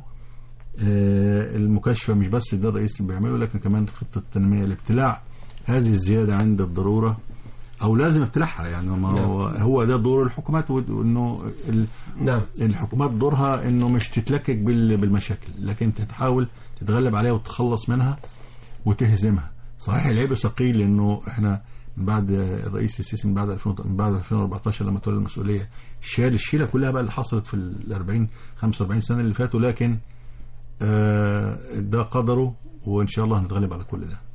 آه، المكاشفه مش بس ده الرئيس اللي بيعمله لكن كمان خطه التنميه لابتلاع هذه الزياده عند الضروره او لازم ابتلاعها يعني ما هو, هو ده دور الحكومات وانه ال- نعم الحكومات دورها انه مش تتلكك بال- بالمشاكل لكن تحاول تتغلب عليها وتتخلص منها وتهزمها صحيح العبء ثقيل لانه احنا من بعد الرئيس السيسي من بعد 2000 من بعد 2014 لما تولى المسؤوليه شال الشيله كلها بقى اللي حصلت في ال 40 45 سنه اللي فاتوا لكن آه، ده قدره وان شاء الله هنتغلب على كل ده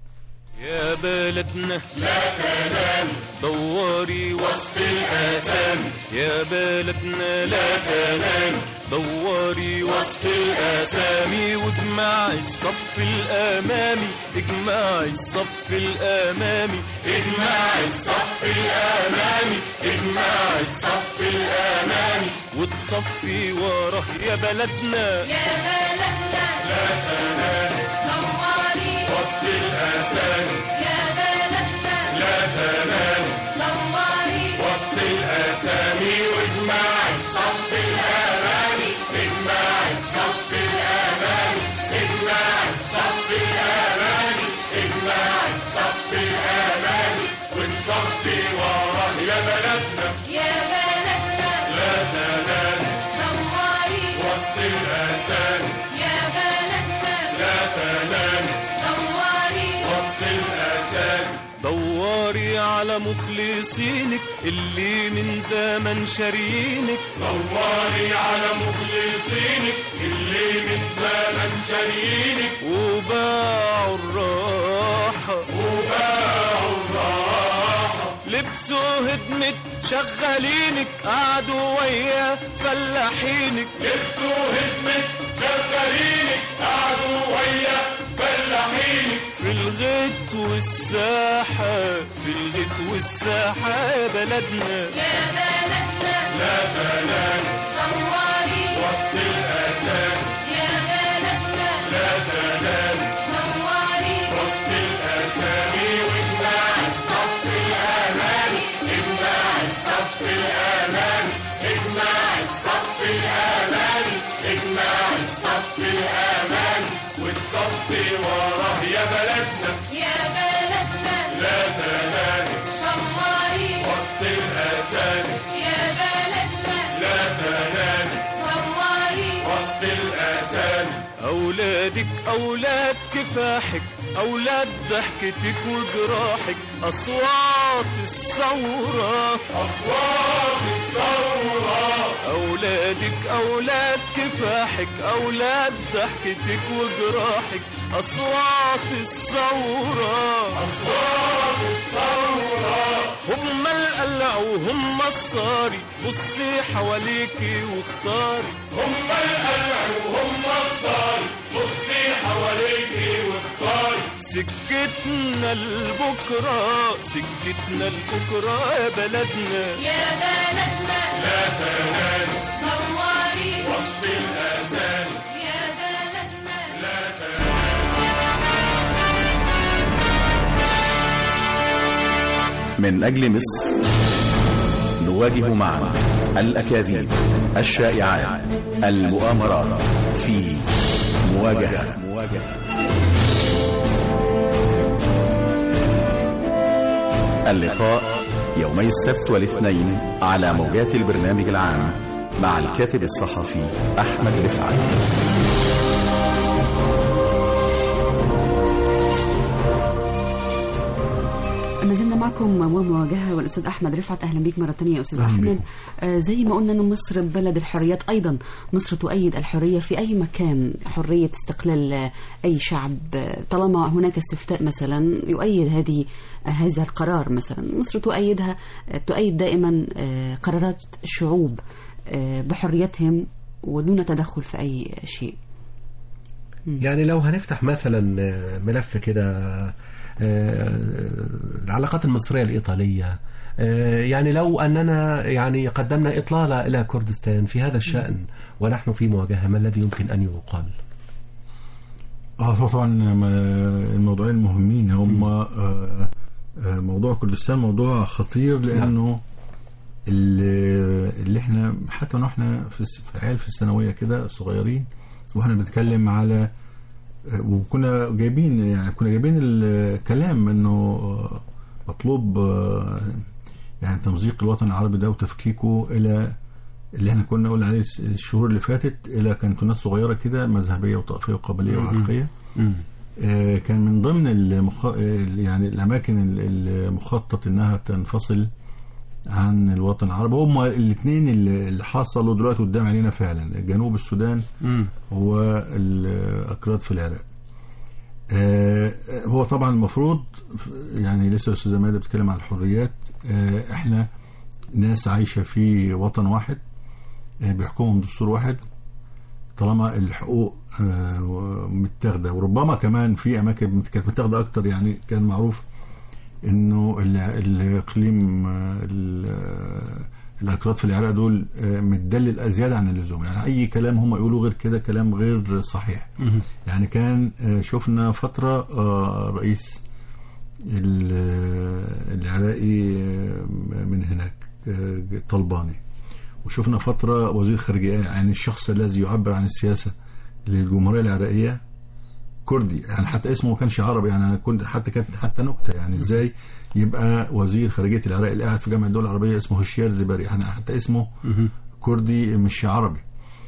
يا بلدنا لا تنام دوري وسط الآثام يا بلدنا لا تنام دوري وسط الآثام واجمعي الصف الأمامي اجمعي الصف الأمامي اجمعي الصف الأمامي اجمعي الصف الأمامي وتصفي وراه يا بلدنا يا بلدنا لا تنام نوري وسط الآثام يا بلدنا لا تنام نوري وسط الأسامي واجمع الصف الأمامي اجمع الصف الأمامي اجمع الصف الأمامي اجمع الصف الأمامي ونصفي وراه يا بلدنا يا بلدنا لا تنام نوري وسط الأسامي يا بلدنا لا تنام نوري وسط الأسامي دوري على مخلصينك اللي من زمن شارينك دوري على مخلصينك اللي من زمن شارينك وباعوا الراحة وباعوا الراحة لبسوا هدمة شغالينك قعدوا ويا فلاحينك لبسوا هدمة شغالينك قعدوا ويا فلاحينك في الغيط والساحة في الغيط والساحة يا بلدنا يا بلدنا لا تنام نوري وسط الأسام يا بلدنا لا تنام نوري وسط الأسامي واجمع الصف الأمامي اجمع الصف الأمامي اجمع الصف الأمامي اجمع الصف الأمامي وتصفي وراه يا بلدنا يا بلدنا لا تنام نوري وسط الأسامي يا بلدنا لا تنام نوري وسط الأسامي أولادك أولاد كفاحك أولاد ضحكتك وجراحك أصوات الثورة أصوات الثورة أولادك أولاد كفاحك أولاد ضحكتك وجراحك أصوات الثورة أصوات الثورة هم القلع وهم الصاري بصي حواليكي واختاري هم القلع وهم الصاري بصي حواليكي واختاري سكتنا لبكرة سكتنا لبكرة يا بلدنا يا بلدنا لا تنام نوري وسط الأذان يا بلدنا لا تنام من أجل مصر نواجه معا الأكاذيب الشائعات المؤامرات في مواجهة اللقاء يومي السبت والاثنين على موجات البرنامج العام مع الكاتب الصحفي أحمد رفعت ما زلنا معكم ومواجهة والأستاذ أحمد رفعت أهلا بيك مرة تانية يا أستاذ أهلا أحمد بيك. آه زي ما قلنا أن مصر بلد الحريات أيضا مصر تؤيد الحرية في أي مكان حرية استقلال آه، أي شعب آه، طالما هناك استفتاء مثلا يؤيد هذه آه، هذا القرار مثلا مصر تؤيدها آه، تؤيد دائما آه، قرارات الشعوب آه، بحريتهم ودون تدخل في أي شيء يعني لو هنفتح مثلا آه، ملف كده آه، العلاقات المصرية الإيطالية آه، يعني لو أننا يعني قدمنا إطلالة إلى كردستان في هذا الشأن ونحن في مواجهة ما الذي يمكن أن يقال اه هو طبعا م- الموضوعين مهمين هم آه، آه، موضوع كردستان موضوع خطير لانه اللي, اللي احنا حتى واحنا في الس- في عيال في الثانويه كده صغيرين واحنا بنتكلم على آه، وكنا جايبين يعني كنا جايبين الكلام انه آه، مطلوب آه، يعني تمزيق الوطن العربي ده وتفكيكه الى اللي احنا كنا نقول عليه الس- الشهور اللي فاتت الى كانتونات صغيره كده مذهبيه وطائفيه وقبليه وعرقيه آه، كان من ضمن المخ... آه، يعني الاماكن ال- المخطط انها تنفصل عن الوطن العربي هم الاثنين اللي اللي حصلوا دلوقتي قدام عينينا فعلا جنوب السودان والاكراد في العراق آه، هو طبعا المفروض يعني لسه الاستاذه ماده بتتكلم عن الحريات آه، احنا ناس عايشه في وطن واحد آه، بيحكمهم دستور واحد طالما الحقوق آه، متاخده وربما كمان في اماكن كانت متاخده اكتر يعني كان معروف انه ال- الاقليم آه، ال- آه، الاكراد في العراق دول آه، متدلل زياده عن اللزوم يعني اي كلام هم يقولوا غير كده كلام غير صحيح يعني كان آه، شفنا فتره آه، رئيس ال- آه، العراقي آه، من هناك آه، طلباني وشفنا فترة وزير خارجية يعني الشخص الذي يعبر عن السياسة للجمهورية العراقية كردي يعني حتى اسمه ما كانش عربي يعني انا كنت حتى كانت حتى نكته يعني ازاي يبقى وزير خارجيه العراق اللي قاعد في جامعه الدول العربيه اسمه هشيار زباري يعني حتى اسمه كردي مش عربي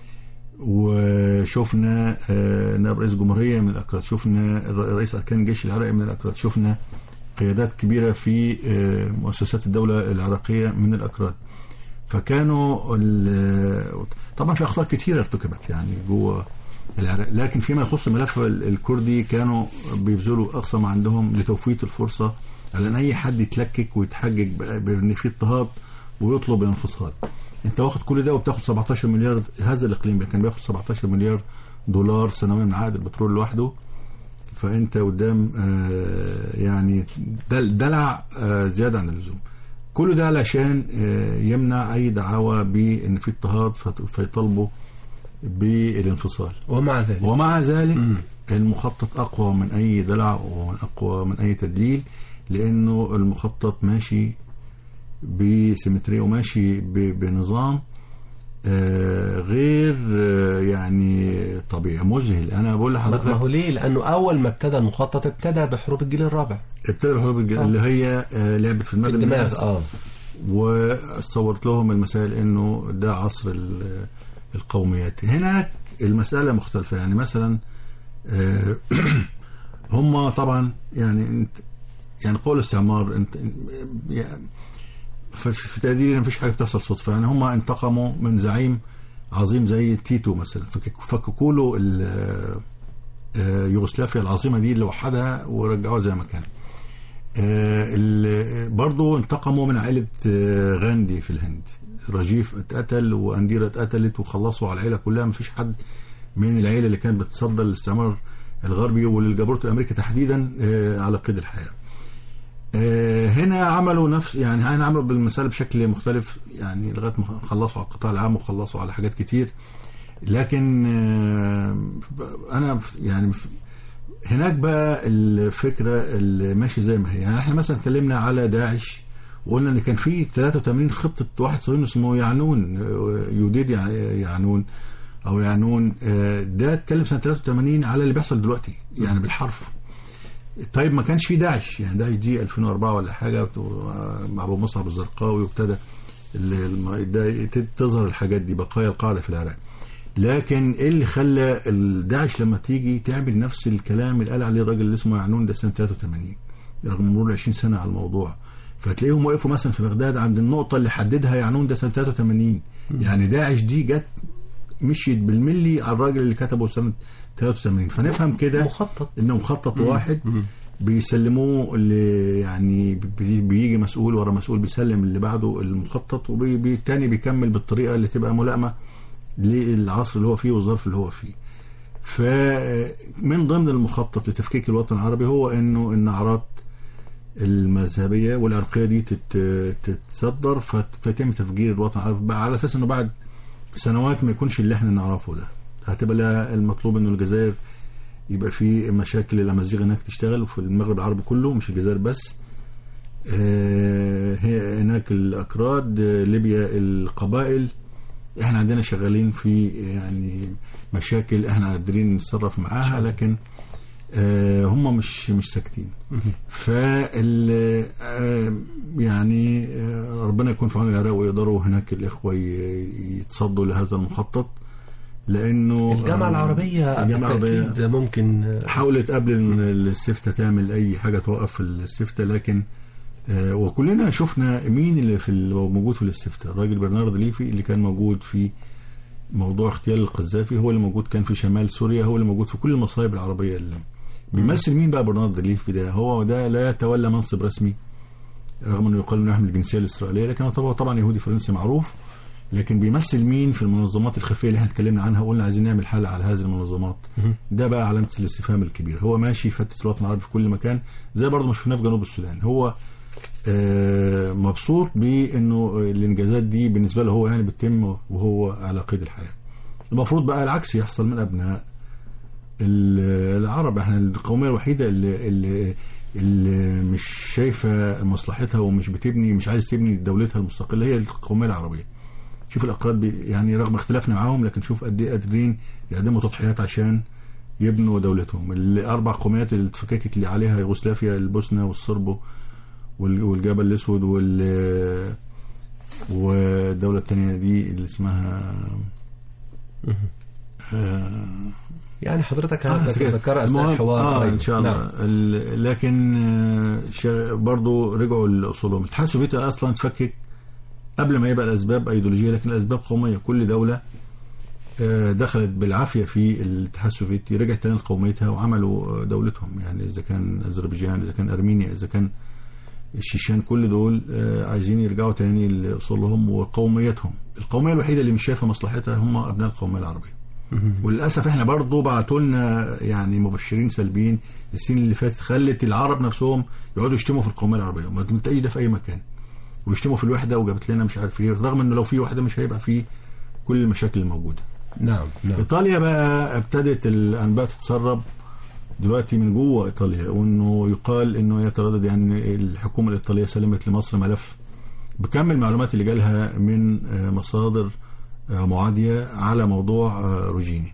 وشفنا آه، نائب رئيس جمهوريه من الاكراد شفنا الر- رئيس اركان الجيش العراقي من الاكراد شفنا قيادات كبيره في آه، مؤسسات الدوله العراقيه من الاكراد فكانوا ال- طبعا في اخطاء كثيره ارتكبت يعني جوه العراق لكن فيما يخص الملف ال- الكردي كانوا بيبذلوا اقصى ما عندهم لتوفيت الفرصه على ان اي حد يتلكك ويتحجج ب- بان في اضطهاد ويطلب الانفصال انت واخد كل ده وبتاخد 17 مليار هذا الاقليم كان بياخد 17 مليار دولار سنويا من عائد البترول لوحده فانت قدام آه، يعني دل- دلع آه، زياده عن اللزوم كل ده علشان آه، يمنع اي دعاوى بان في اضطهاد فت- فيطالبوا بالانفصال ومع ذلك ومع ذلك المخطط اقوى من اي دلع ومن اقوى من اي تدليل لانه المخطط ماشي بسيمتريه وماشي ب- بنظام آه، غير آه، يعني طبيعي مذهل انا بقول ما لحضرتك ما هو ليه؟ لأنه أول ما ابتدى المخطط ابتدى بحروب الجيل الرابع ابتدى الحروب الج- آه. اللي هي آه، لعبت في دماغ الدماغ الناس اه وصورت لهم المسائل انه ده عصر ال- القوميات هناك المسألة مختلفة يعني مثلا آه، هم طبعا يعني انت يعني قول استعمار انت يعني ف- في تقديري مفيش حاجة بتحصل صدفة يعني هم انتقموا من زعيم عظيم زي تيتو مثلا فك- فككوا له ال- آه، يوغوسلافيا العظيمة دي اللي وحدها ورجعوها زي ما كان آه، ال- برضو انتقموا من عائلة آه، غاندي في الهند رجيف اتقتل وانديرا اتقتلت وخلصوا على العيلة كلها مفيش حد من العيلة اللي كانت بتصدى للاستعمار الغربي وللجبروت الامريكي تحديدا آه، على قيد الحياة آه، هنا عملوا نفس يعني هنا عملوا بالمسألة بشكل مختلف يعني لغاية ما خلصوا على القطاع العام وخلصوا على حاجات كتير لكن آه، انا يعني هناك بقى الفكره اللي ماشي زي ما هي يعني احنا مثلا اتكلمنا على داعش وقلنا ان كان في 83 خطه واحد صهيوني اسمه يعنون آه، يوديد يع- يعنون او يعنون آه، ده اتكلم سنه 83 على اللي بيحصل دلوقتي يعني بالحرف طيب ما كانش في داعش يعني داعش دي 2004 ولا حاجه آه، مع ابو مصعب الزرقاوي وابتدى ال- الم- ده ت- تظهر الحاجات دي بقايا القاعده في العراق لكن ايه اللي خلى الداعش لما تيجي تعمل نفس الكلام اللي قال عليه الراجل اللي اسمه يعنون ده سنه 83 رغم مرور 20 سنه على الموضوع فتلاقيهم وقفوا مثلا في بغداد عند النقطه اللي حددها يعنون ده سنه 83 يعني داعش دي جت مشيت بالملي على الراجل اللي كتبه سنه 83 فنفهم كده مخطط انه مخطط واحد بيسلموه اللي يعني بي- بيجي مسؤول ورا مسؤول بيسلم اللي بعده المخطط وبالتاني بيكمل بالطريقه اللي تبقى ملائمه للعصر اللي هو فيه والظرف اللي هو فيه فمن ضمن المخطط لتفكيك الوطن العربي هو انه النعرات المذهبيه والعرقيه دي تت- تتصدر فت- فيتم تفجير الوطن العربي بقى على اساس انه بعد سنوات ما يكونش اللي احنا نعرفه ده هتبقى لا المطلوب انه الجزائر يبقى في مشاكل الامازيغ هناك تشتغل وفي المغرب العربي كله مش الجزائر بس آه، هي هناك الاكراد آه، ليبيا القبائل احنا عندنا شغالين في يعني مشاكل احنا قادرين نتصرف معاها لكن آه، هم مش مش ساكتين فال آه، يعني آه، ربنا يكون في عون العراق ويقدروا هناك الاخوه ي- يتصدوا لهذا المخطط لانه الجامعة آه، العربية الجامعه العربيه بالتأكيد ممكن آه، حاولت قبل ان الاستفتاء تعمل اي حاجه توقف الاستفتاء لكن آه، وكلنا شفنا مين اللي في ال- موجود في الاستفتاء الراجل برنارد ليفي اللي كان موجود في موضوع اغتيال القذافي هو اللي موجود كان في شمال سوريا هو اللي موجود في كل المصايب العربيه اللي بيمثل مين بقى برنارد ليفي ده هو ده لا يتولى منصب رسمي رغم انه يقال انه يحمل الجنسيه الاسرائيليه لكن هو طبعا طبعا يهودي فرنسي معروف لكن بيمثل مين في المنظمات الخفيه اللي احنا اتكلمنا عنها وقلنا عايزين نعمل حلقه على هذه المنظمات ده بقى علامه الاستفهام الكبيره هو ماشي يفتش الوطن العربي في كل مكان زي برضه ما شفناه في جنوب السودان هو آه، مبسوط بانه الانجازات دي بالنسبه له هو يعني بتتم وهو على قيد الحياه المفروض بقى العكس يحصل من ابناء ال- العرب احنا القوميه الوحيده اللي, اللي اللي مش شايفه مصلحتها ومش بتبني مش عايز تبني دولتها المستقله هي القوميه العربيه شوف الاقراض بي يعني رغم اختلافنا معاهم لكن شوف قد ايه قادرين يقدموا تضحيات عشان يبنوا دولتهم الاربع قوميات اللي اتفككت اللي عليها يوغوسلافيا البوسنه والصربو وال- والجبل الاسود وال والدوله الثانيه دي اللي اسمها آه يعني حضرتك آه، هتتذكر أثناء المهم- الحوار اه قريب. ان شاء الله نعم. ال- لكن آه، شا- برضو رجعوا لاصولهم الاتحاد السوفيتي اصلا تفكك قبل ما يبقى الاسباب ايديولوجيه لكن الاسباب قوميه كل دوله آه، دخلت بالعافيه في الاتحاد السوفيتي رجعت تاني لقوميتها وعملوا آه، دولتهم يعني اذا كان اذربيجان اذا كان ارمينيا اذا كان الشيشان كل دول آه، عايزين يرجعوا تاني لاصولهم وقوميتهم القوميه الوحيده اللي مش شايفه مصلحتها هم ابناء القوميه العربيه وللاسف احنا برضو بعتوا لنا يعني مبشرين سلبيين السنين اللي فاتت خلت العرب نفسهم يقعدوا يشتموا في القوميه العربيه ما تلاقيش ده في اي مكان ويشتموا في الوحده وجابت لنا مش عارف ايه رغم انه لو في وحده مش هيبقى في كل المشاكل الموجوده نعم نعم ايطاليا بقى ابتدت الانباء تتسرب دلوقتي من جوه ايطاليا وانه يقال انه يتردد يعني الحكومه الايطاليه سلمت لمصر ملف بكم المعلومات اللي جالها من آه، مصادر آه، معاديه على موضوع آه، روجيني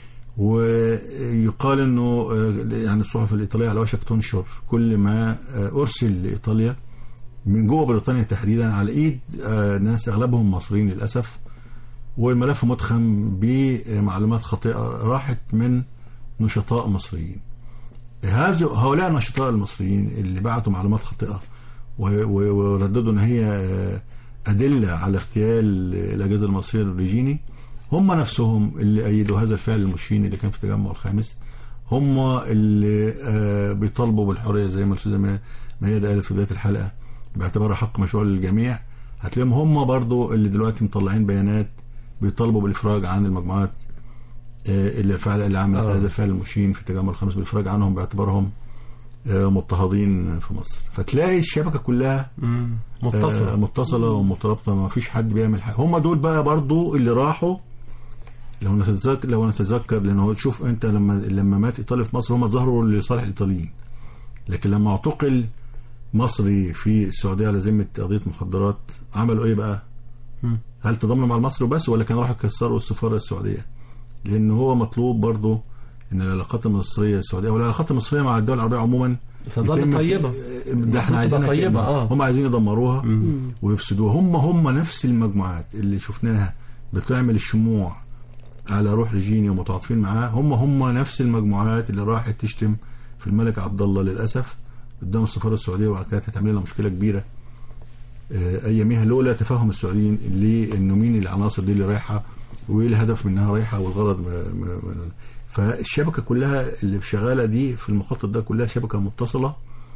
ويقال انه آه، يعني الصحف الايطاليه على وشك تنشر كل ما آه، ارسل لايطاليا من جوه بريطانيا تحديدا على ايد آه، ناس اغلبهم مصريين للاسف والملف مدخم بمعلومات خاطئه راحت من نشطاء مصريين هذا هؤلاء النشطاء المصريين اللي بعتوا معلومات خاطئه و- و- ورددوا ان هي آه، ادله على اغتيال الاجهزه المصريه للريجيني هم نفسهم اللي ايدوا هذا الفعل المشين اللي كان في التجمع الخامس هم اللي آه، بيطالبوا بالحريه زي ما الاستاذه ما- ميادة قالت في بدايه الحلقه باعتبارها حق مشروع للجميع هتلاقيهم هم برضو اللي دلوقتي مطلعين بيانات بيطالبوا بالافراج عن المجموعات آه، اللي فعل اللي عملت آه. هذا الفعل المشين في التجمع الخامس بالافراج عنهم باعتبارهم آه، مضطهدين في مصر فتلاقي الشبكه كلها مم. آه، متصلة متصله ومترابطه ما فيش حد بيعمل حاجه هم دول بقى برضو اللي راحوا لو نتذكر لو نتذكر لان هو شوف انت لما لما مات ايطالي في مصر هم ظهروا لصالح الايطاليين لكن لما اعتقل مصري في السعوديه على ذمه قضيه مخدرات عملوا ايه بقى؟ مم. هل تضامنوا مع مصر وبس ولا كانوا راحوا يكسروا السفاره السعوديه؟ لان هو مطلوب برضو ان العلاقات المصريه السعوديه والعلاقات المصريه مع الدول العربيه عموما تظل يتم- طيبة. ده احنا عايزينها طيبة، كده. آه. هم عايزين يدمروها مم. ويفسدوها هم هم نفس المجموعات اللي شفناها بتعمل الشموع على روح ريجيني ومتعاطفين معاه هم هم نفس المجموعات اللي راحت تشتم في الملك عبد الله للاسف قدام السفاره السعوديه وكانت هتعمل لنا مشكله كبيره آه، اياميها لولا تفهم السعوديين اللي انه مين العناصر دي اللي رايحه وايه الهدف منها رايحه والغرض م- م- م- فالشبكه كلها اللي شغاله دي في المخطط ده كلها شبكه متصله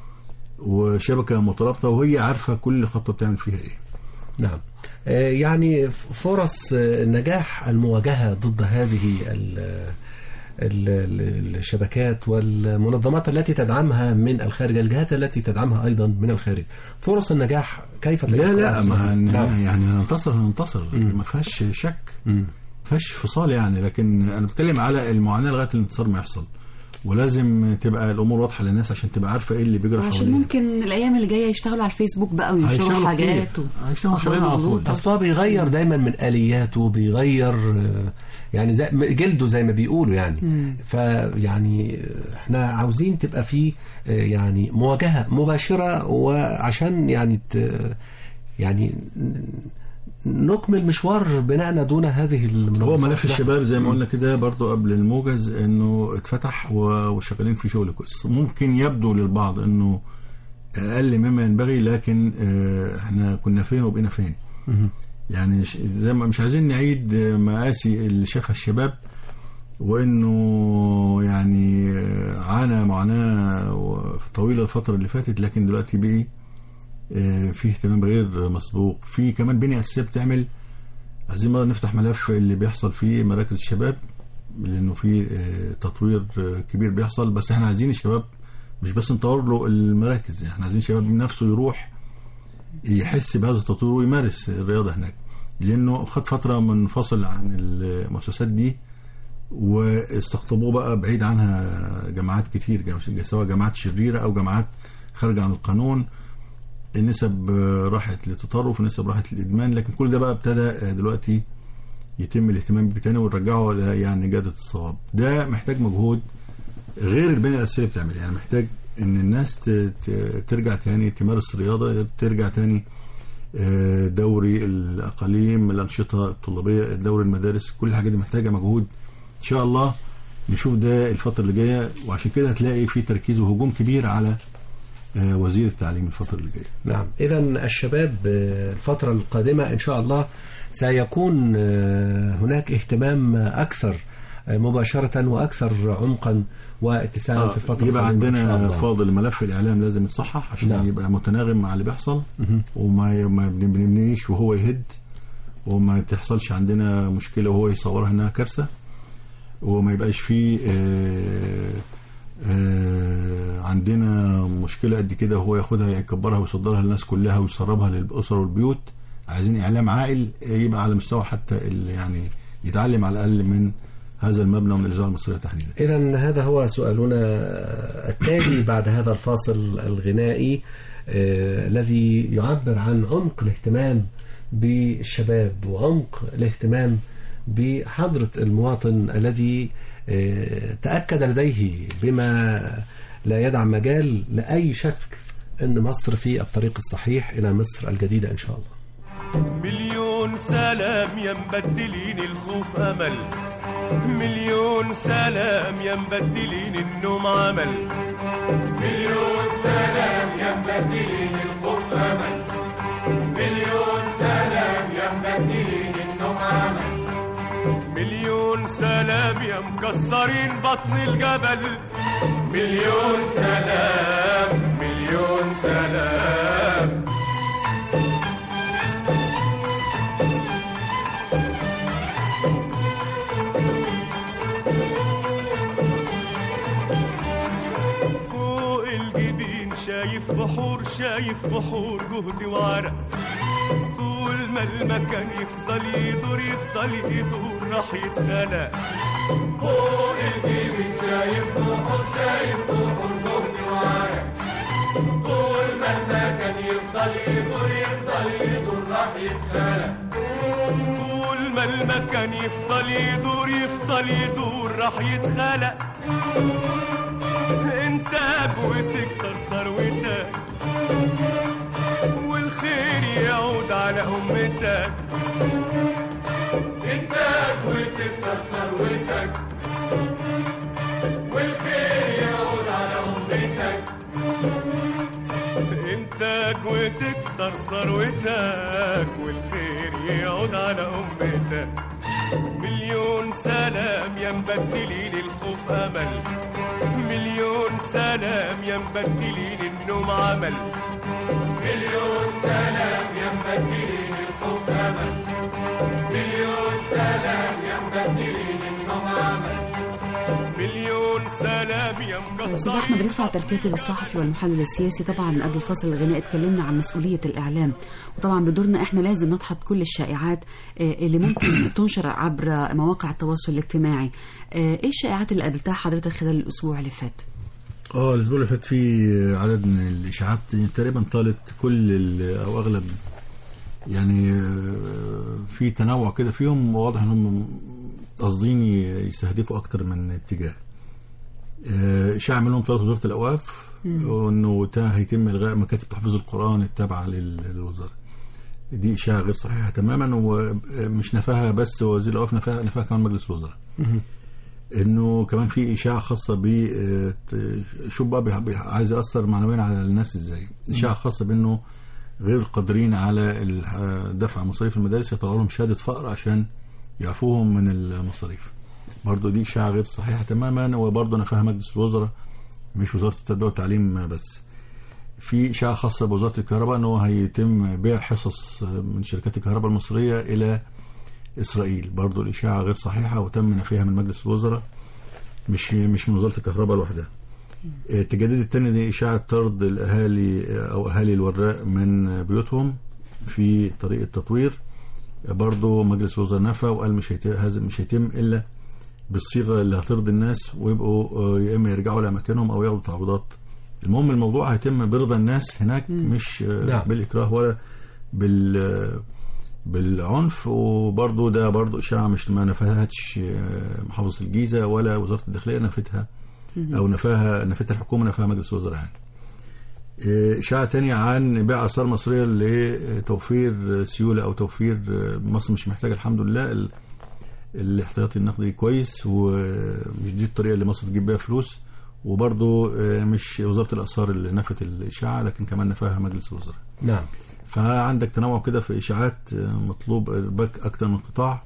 وشبكه مترابطه وهي عارفه كل خطوه بتعمل فيها ايه نعم آه، يعني ف- فرص آه، نجاح المواجهة ضد هذه ال- ال- ال- الشبكات والمنظمات التي تدعمها من الخارج الجهات التي تدعمها أيضا من الخارج فرص النجاح كيف لا لا تتوقع؟ ما نعم. يعني هننتصر هننتصر مم. ما فيهاش شك مم. ما فيهاش فصال يعني لكن انا بتكلم على المعاناه لغايه الانتصار ما يحصل ولازم تبقى الامور واضحه للناس عشان تبقى عارفه ايه اللي بيجرى وعشان حواليها ممكن الايام اللي جايه يشتغلوا على الفيسبوك بقى وينشروا هيشتغلوا حاجات كتير. و... هيشتغلوا أخبار شغالين على طول. مظبوطة. اصل هو بيغير دايما من الياته بيغير آه، يعني زي جلده زي ما بيقولوا يعني فيعني احنا عاوزين تبقى في آه، يعني مواجهه مباشره وعشان يعني ت- يعني نكمل مشوار بنائنا دون هذه هو المنظمات ملف الشباب زي ما قلنا كده برضو قبل الموجز انه اتفتح و- وشغالين في شغل كويس ممكن يبدو للبعض انه اقل مما ينبغي لكن آه، احنا كنا فين وبقينا فين يعني ش- زي ما مش عايزين نعيد آه، مآسي اللي شافها الشباب وانه يعني آه، عانى معاناه و- طويله الفتره اللي فاتت لكن دلوقتي بقي آه، في اهتمام غير مسبوق في كمان بنية اساسيه بتعمل عايزين مرة نفتح ملف اللي بيحصل في مراكز الشباب لانه في آه، تطوير آه، كبير بيحصل بس احنا عايزين الشباب مش بس نطور له المراكز احنا عايزين الشباب نفسه يروح يحس بهذا التطوير ويمارس الرياضه هناك لانه خد فتره منفصل عن المؤسسات دي واستقطبوه بقى بعيد عنها جماعات كتير جم- سواء جماعات شريره او جماعات خارجه عن القانون النسب آه، راحت للتطرف النسب راحت للادمان لكن كل ده بقى ابتدى آه، دلوقتي يتم الاهتمام بيه تاني ونرجعه ل- يعني جاده الصواب ده محتاج مجهود غير البنيه الاساسيه اللي بتعمل يعني محتاج ان الناس ت- ت- ترجع تاني تمارس رياضه ترجع تاني آه، دوري الاقاليم الانشطه الطلابيه دوري المدارس كل الحاجات دي محتاجه مجهود ان شاء الله نشوف ده الفتره اللي جايه وعشان كده هتلاقي في تركيز وهجوم كبير على آه، وزير التعليم الفتره اللي جايه نعم إذا الشباب آه، الفترة القادمة إن شاء الله سيكون آه، هناك اهتمام أكثر آه، مباشرة وأكثر عمقا واتساعا في الفترة يبقى القادمة إن شاء عندنا الله. فاضل ملف الاعلام لازم يتصحح عشان نعم. نعم. يبقى متناغم مع اللي بيحصل وما ما بن- بنبنيش وهو يهد وما تحصلش عندنا مشكله وهو يصورها انها كارثه وما يبقاش فيه آه، آه، عندنا مشكله قد كده وهو ياخدها يكبرها ويصدرها للناس كلها ويسربها للاسر والبيوت عايزين اعلام عاقل يبقى على مستوى حتى ال- يعني يتعلم على الاقل من هذا المبنى ومن الاذاعه المصريه تحديدا إذا هذا هو سؤالنا التالي بعد هذا الفاصل الغنائي آه، الذي يعبر عن عمق الاهتمام بالشباب وعمق الاهتمام بحضرة المواطن الذي آه، تأكد لديه بما لا يدع مجال لأي شك أن مصر في الطريق الصحيح إلى مصر الجديدة إن شاء الله مليون سلام يا مبدلين الخوف امل مليون سلام يا مبدلين النوم عمل مليون سلام يا مبدلين الخوف امل مليون سلام يا مبدلين النوم عمل مليون سلام يا مكسرين بطن الجبل مليون سلام مليون سلام فوق الجبين شايف بحور شايف بحور جهد وعرق طول ما المكان يفضل يدور يفضل يدور راح يتخلق فوق الجبين شايف بحور شايف بحور جهد وعرق طول ما المكان يفضل يدور يفضل يدور راح يتخلق طول ما المكان يفضل يدور يفضل يدور راح يتخلق انت وتكتر ثروتك والخير يعود على امتك انت وتكتر ثروتك والخير يعود على امتك انتاج وتكتر ثروتك والخير يعود على امتك مليون سلام يا مبدلين الخوف امل مليون سلام يا مبدلين النوم عمل مليون سلام يا مبدلين الخوف امل مليون سلام يا مبدلين النوم عمل مليون مليون سلام يا استاذ احمد مقصرين رفعت الكاتب الصحفي والمحلل السياسي طبعا قبل فصل الغناء اتكلمنا عن مسؤوليه الاعلام وطبعا بدورنا احنا لازم نضحط كل الشائعات آه، اللي ممكن تنشر عبر مواقع التواصل الاجتماعي آه، ايه الشائعات اللي قابلتها حضرتك خلال الاسبوع اللي فات اه الاسبوع اللي فات في عدد من الاشاعات تقريبا طالت كل ال- او اغلب يعني آه، في تنوع كده فيهم واضح انهم قاصدين يستهدفوا اكتر من اتجاه آه، اشاعه منهم طالت وزاره الاوقاف وانه تا- هيتم الغاء مكاتب تحفيظ القران التابعه لل- للوزاره دي اشاعه غير صحيحه تماما ومش نفاها بس وزير الاوقاف نفاها نفاها كمان مجلس الوزراء انه كمان في اشاعه خاصه ب آه، ت- شوف بقى بيح- بيح- عايز ياثر معنويا على الناس ازاي اشاعه خاصه بانه غير قادرين على ال- آه، دفع مصاريف المدارس يطلعوا لهم شهاده فقر عشان يعفوهم من المصاريف برضو دي اشاعه غير صحيحه تماما وبرضو نفاها مجلس الوزراء مش وزاره التربيه والتعليم بس في اشاعه خاصه بوزاره الكهرباء انه هيتم بيع حصص من شركات الكهرباء المصريه الى اسرائيل برضو الاشاعه غير صحيحه وتم نفيها من مجلس الوزراء مش مش من وزاره الكهرباء لوحدها التجديد الثاني دي اشاعه طرد الاهالي او اهالي الوراق من بيوتهم في طريق التطوير برضو مجلس الوزراء نفى وقال مش هيتم هذا مش هيتم الا بالصيغه اللي هترضي الناس ويبقوا آه، يا اما يرجعوا لاماكنهم او ياخدوا تعويضات المهم الموضوع هيتم برضا الناس هناك مش آه، نعم. بالاكراه ولا بال آه، بالعنف وبرضه ده برضه اشاعه مش ما نفاهتش آه، محافظه الجيزه ولا وزاره الداخليه نفتها او نفاها نفتها الحكومه نفاها مجلس الوزراء يعني آه، اشاعه تانية عن بيع اثار مصريه لتوفير سيوله او توفير آه، مصر مش محتاجه الحمد لله ال- الاحتياطي النقدي كويس ومش دي الطريقه اللي مصر تجيب بيها فلوس وبرضه آه، مش وزاره الاثار اللي نفت الاشاعه لكن كمان نفاها مجلس الوزراء نعم فعندك تنوع كده في اشاعات آه، مطلوب باك اكتر من قطاع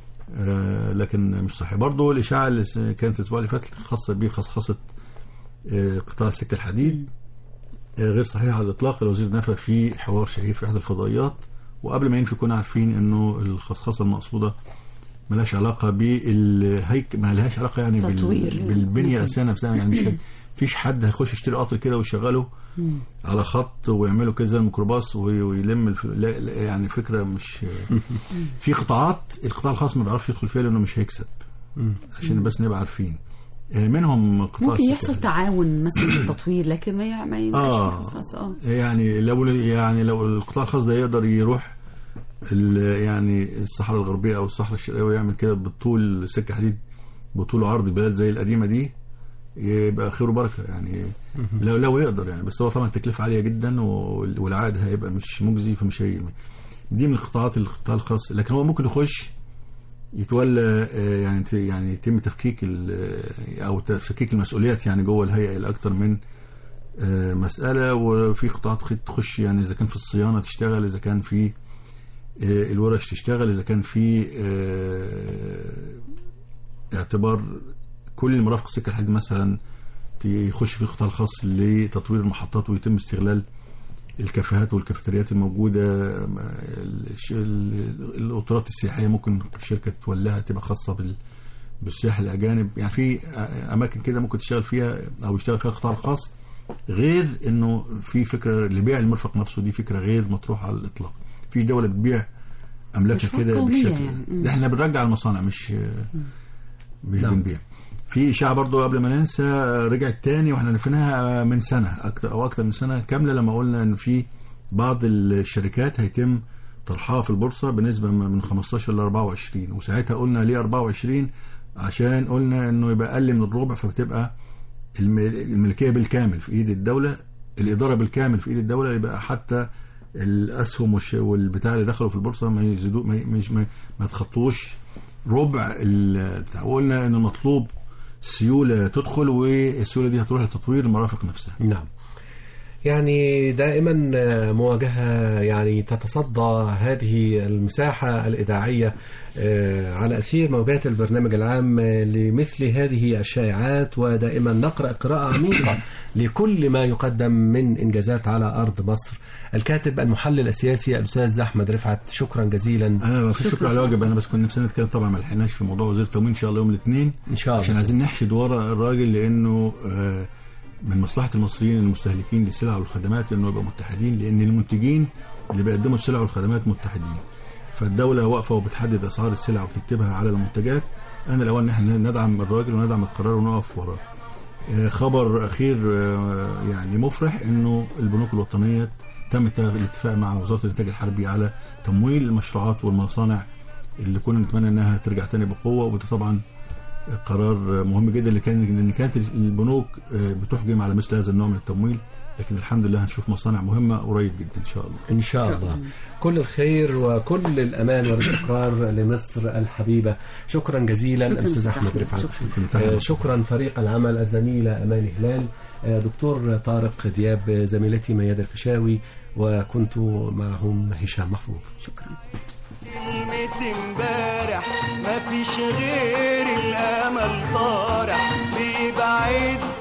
آه، لكن مش صحيح برضه الاشاعه اللي س- كانت الاسبوع اللي فات خاصه بخصخصه آه، قطاع السكه الحديد آه، غير صحيح على الاطلاق الوزير نفى في حوار شهير في احدى الفضائيات وقبل ما ينفي كنا عارفين انه الخصخصه المقصوده ملهاش علاقه بالهيك ما لهاش علاقه يعني بال- تطوير. بالبنيه الاساسيه نفسها يعني مش فيش حد هيخش يشتري قطر كده ويشغله على خط ويعملوا كده زي الميكروباص وي- ويلم الف... لا لا يعني فكره مش في قطاعات القطاع الخاص ما بيعرفش يدخل فيها لانه مش هيكسب عشان بس نبقى عارفين آه، منهم قطاع ممكن السكة يحصل الحديد. تعاون مثلا في التطوير لكن ما ي- ما يبقاش آه. خلاص اه يعني لو يعني لو القطاع الخاص ده يقدر يروح ال- يعني الصحراء الغربيه او الصحراء الشرقيه ويعمل كده بالطول سكه حديد بطول عرض البلاد زي القديمه دي يبقى خير وبركه يعني لو لو يقدر يعني بس هو طبعا التكلفه عاليه جدا وال- والعائد هيبقى مش مجزي فمش هي دي من القطاعات القطاع الخاص لكن هو ممكن يخش يتولى آه، يعني ت- يعني يتم تفكيك ال- او تفكيك المسؤوليات يعني جوه الهيئه الى اكتر من آه، مسألة وفي قطاعات خ- تخش يعني إذا كان في الصيانة تشتغل إذا كان في آه، الورش تشتغل إذا كان في آه، اعتبار كل المرافق السكة الحديد مثلا ت- يخش في القطاع الخاص لتطوير المحطات ويتم استغلال الكافيهات والكافيتريات الموجودة آه، الش- ال- القطارات السياحية ممكن شركة تولها تبقى خاصة بال بالسياح الأجانب يعني في آه، أماكن كده ممكن تشتغل فيها أو يشتغل فيها القطاع الخاص غير انه في فكره لبيع المرفق نفسه دي فكره غير مطروحه على الاطلاق في دوله بتبيع املاكها مشروع كده قومية بالشكل يعني. مم. ده احنا بنرجع المصانع مش مش نعم. بنبيع في اشاعه برضو قبل ما ننسى رجعت تاني واحنا نفيناها من سنه اكتر او اكتر من سنه كامله لما قلنا ان في بعض الشركات هيتم طرحها في البورصه بنسبه من 15 ل 24 وساعتها قلنا ليه 24 عشان قلنا انه يبقى اقل من الربع فبتبقى الم- الملكيه بالكامل في ايد الدوله الاداره بالكامل في ايد الدوله يبقى حتى الاسهم والش- والبتاع اللي دخلوا في البورصه ما يزيدوا ما ي- مش ما, ما تخطوش ربع ال- بتاع وقلنا ان المطلوب سيوله تدخل والسيوله دي هتروح لتطوير المرافق نفسها نعم يعني دائما آه، مواجهة يعني تتصدى هذه المساحة الإذاعية آه، على أثير موجات البرنامج العام آه، لمثل هذه الشائعات ودائما نقرأ قراءة عميقة لكل ما يقدم من إنجازات على أرض مصر الكاتب المحلل السياسي الأستاذ أحمد رفعت شكرا جزيلا انا ما فيش شكر على واجب انا بس كنا نفسنا نتكلم طبعا ما لحقناش في موضوع وزير التموين ان شاء الله يوم الاثنين إن شاء عشان الله عايزين نحشد ورا الراجل لانه آه، من مصلحه المصريين المستهلكين للسلع والخدمات انه يبقوا متحدين لان المنتجين اللي بيقدموا السلع والخدمات متحدين فالدوله واقفه وبتحدد اسعار السلع وبتكتبها على المنتجات انا الاول ان احنا ندعم الراجل وندعم القرار ونقف وراه آه، خبر اخير آه، يعني مفرح انه البنوك الوطنيه تم اتخاذ الاتفاق مع وزاره الانتاج الحربي على تمويل المشروعات والمصانع اللي كنا نتمنى انها ترجع تاني بقوه وده طبعا قرار مهم جدا اللي كان لان كانت البنوك آه، بتحجم على مثل هذا النوع من التمويل لكن الحمد لله هنشوف مصانع مهمه قريب جدا ان شاء الله إن شاء الله كل الخير وكل الأمان والاستقرار لمصر الحبيبة شكرا جزيلا شكراً الأستاذ أستاذ أحمد أحمد. رفعت شكراً. آه، شكرا فريق العمل الزميلة أمان هلال آه، دكتور طارق دياب زميلتي ميادة الفيشاوي وكنت معهم هشام محفوظ شكرا كلمة امبارح مفيش غير الامل طارح بيبعد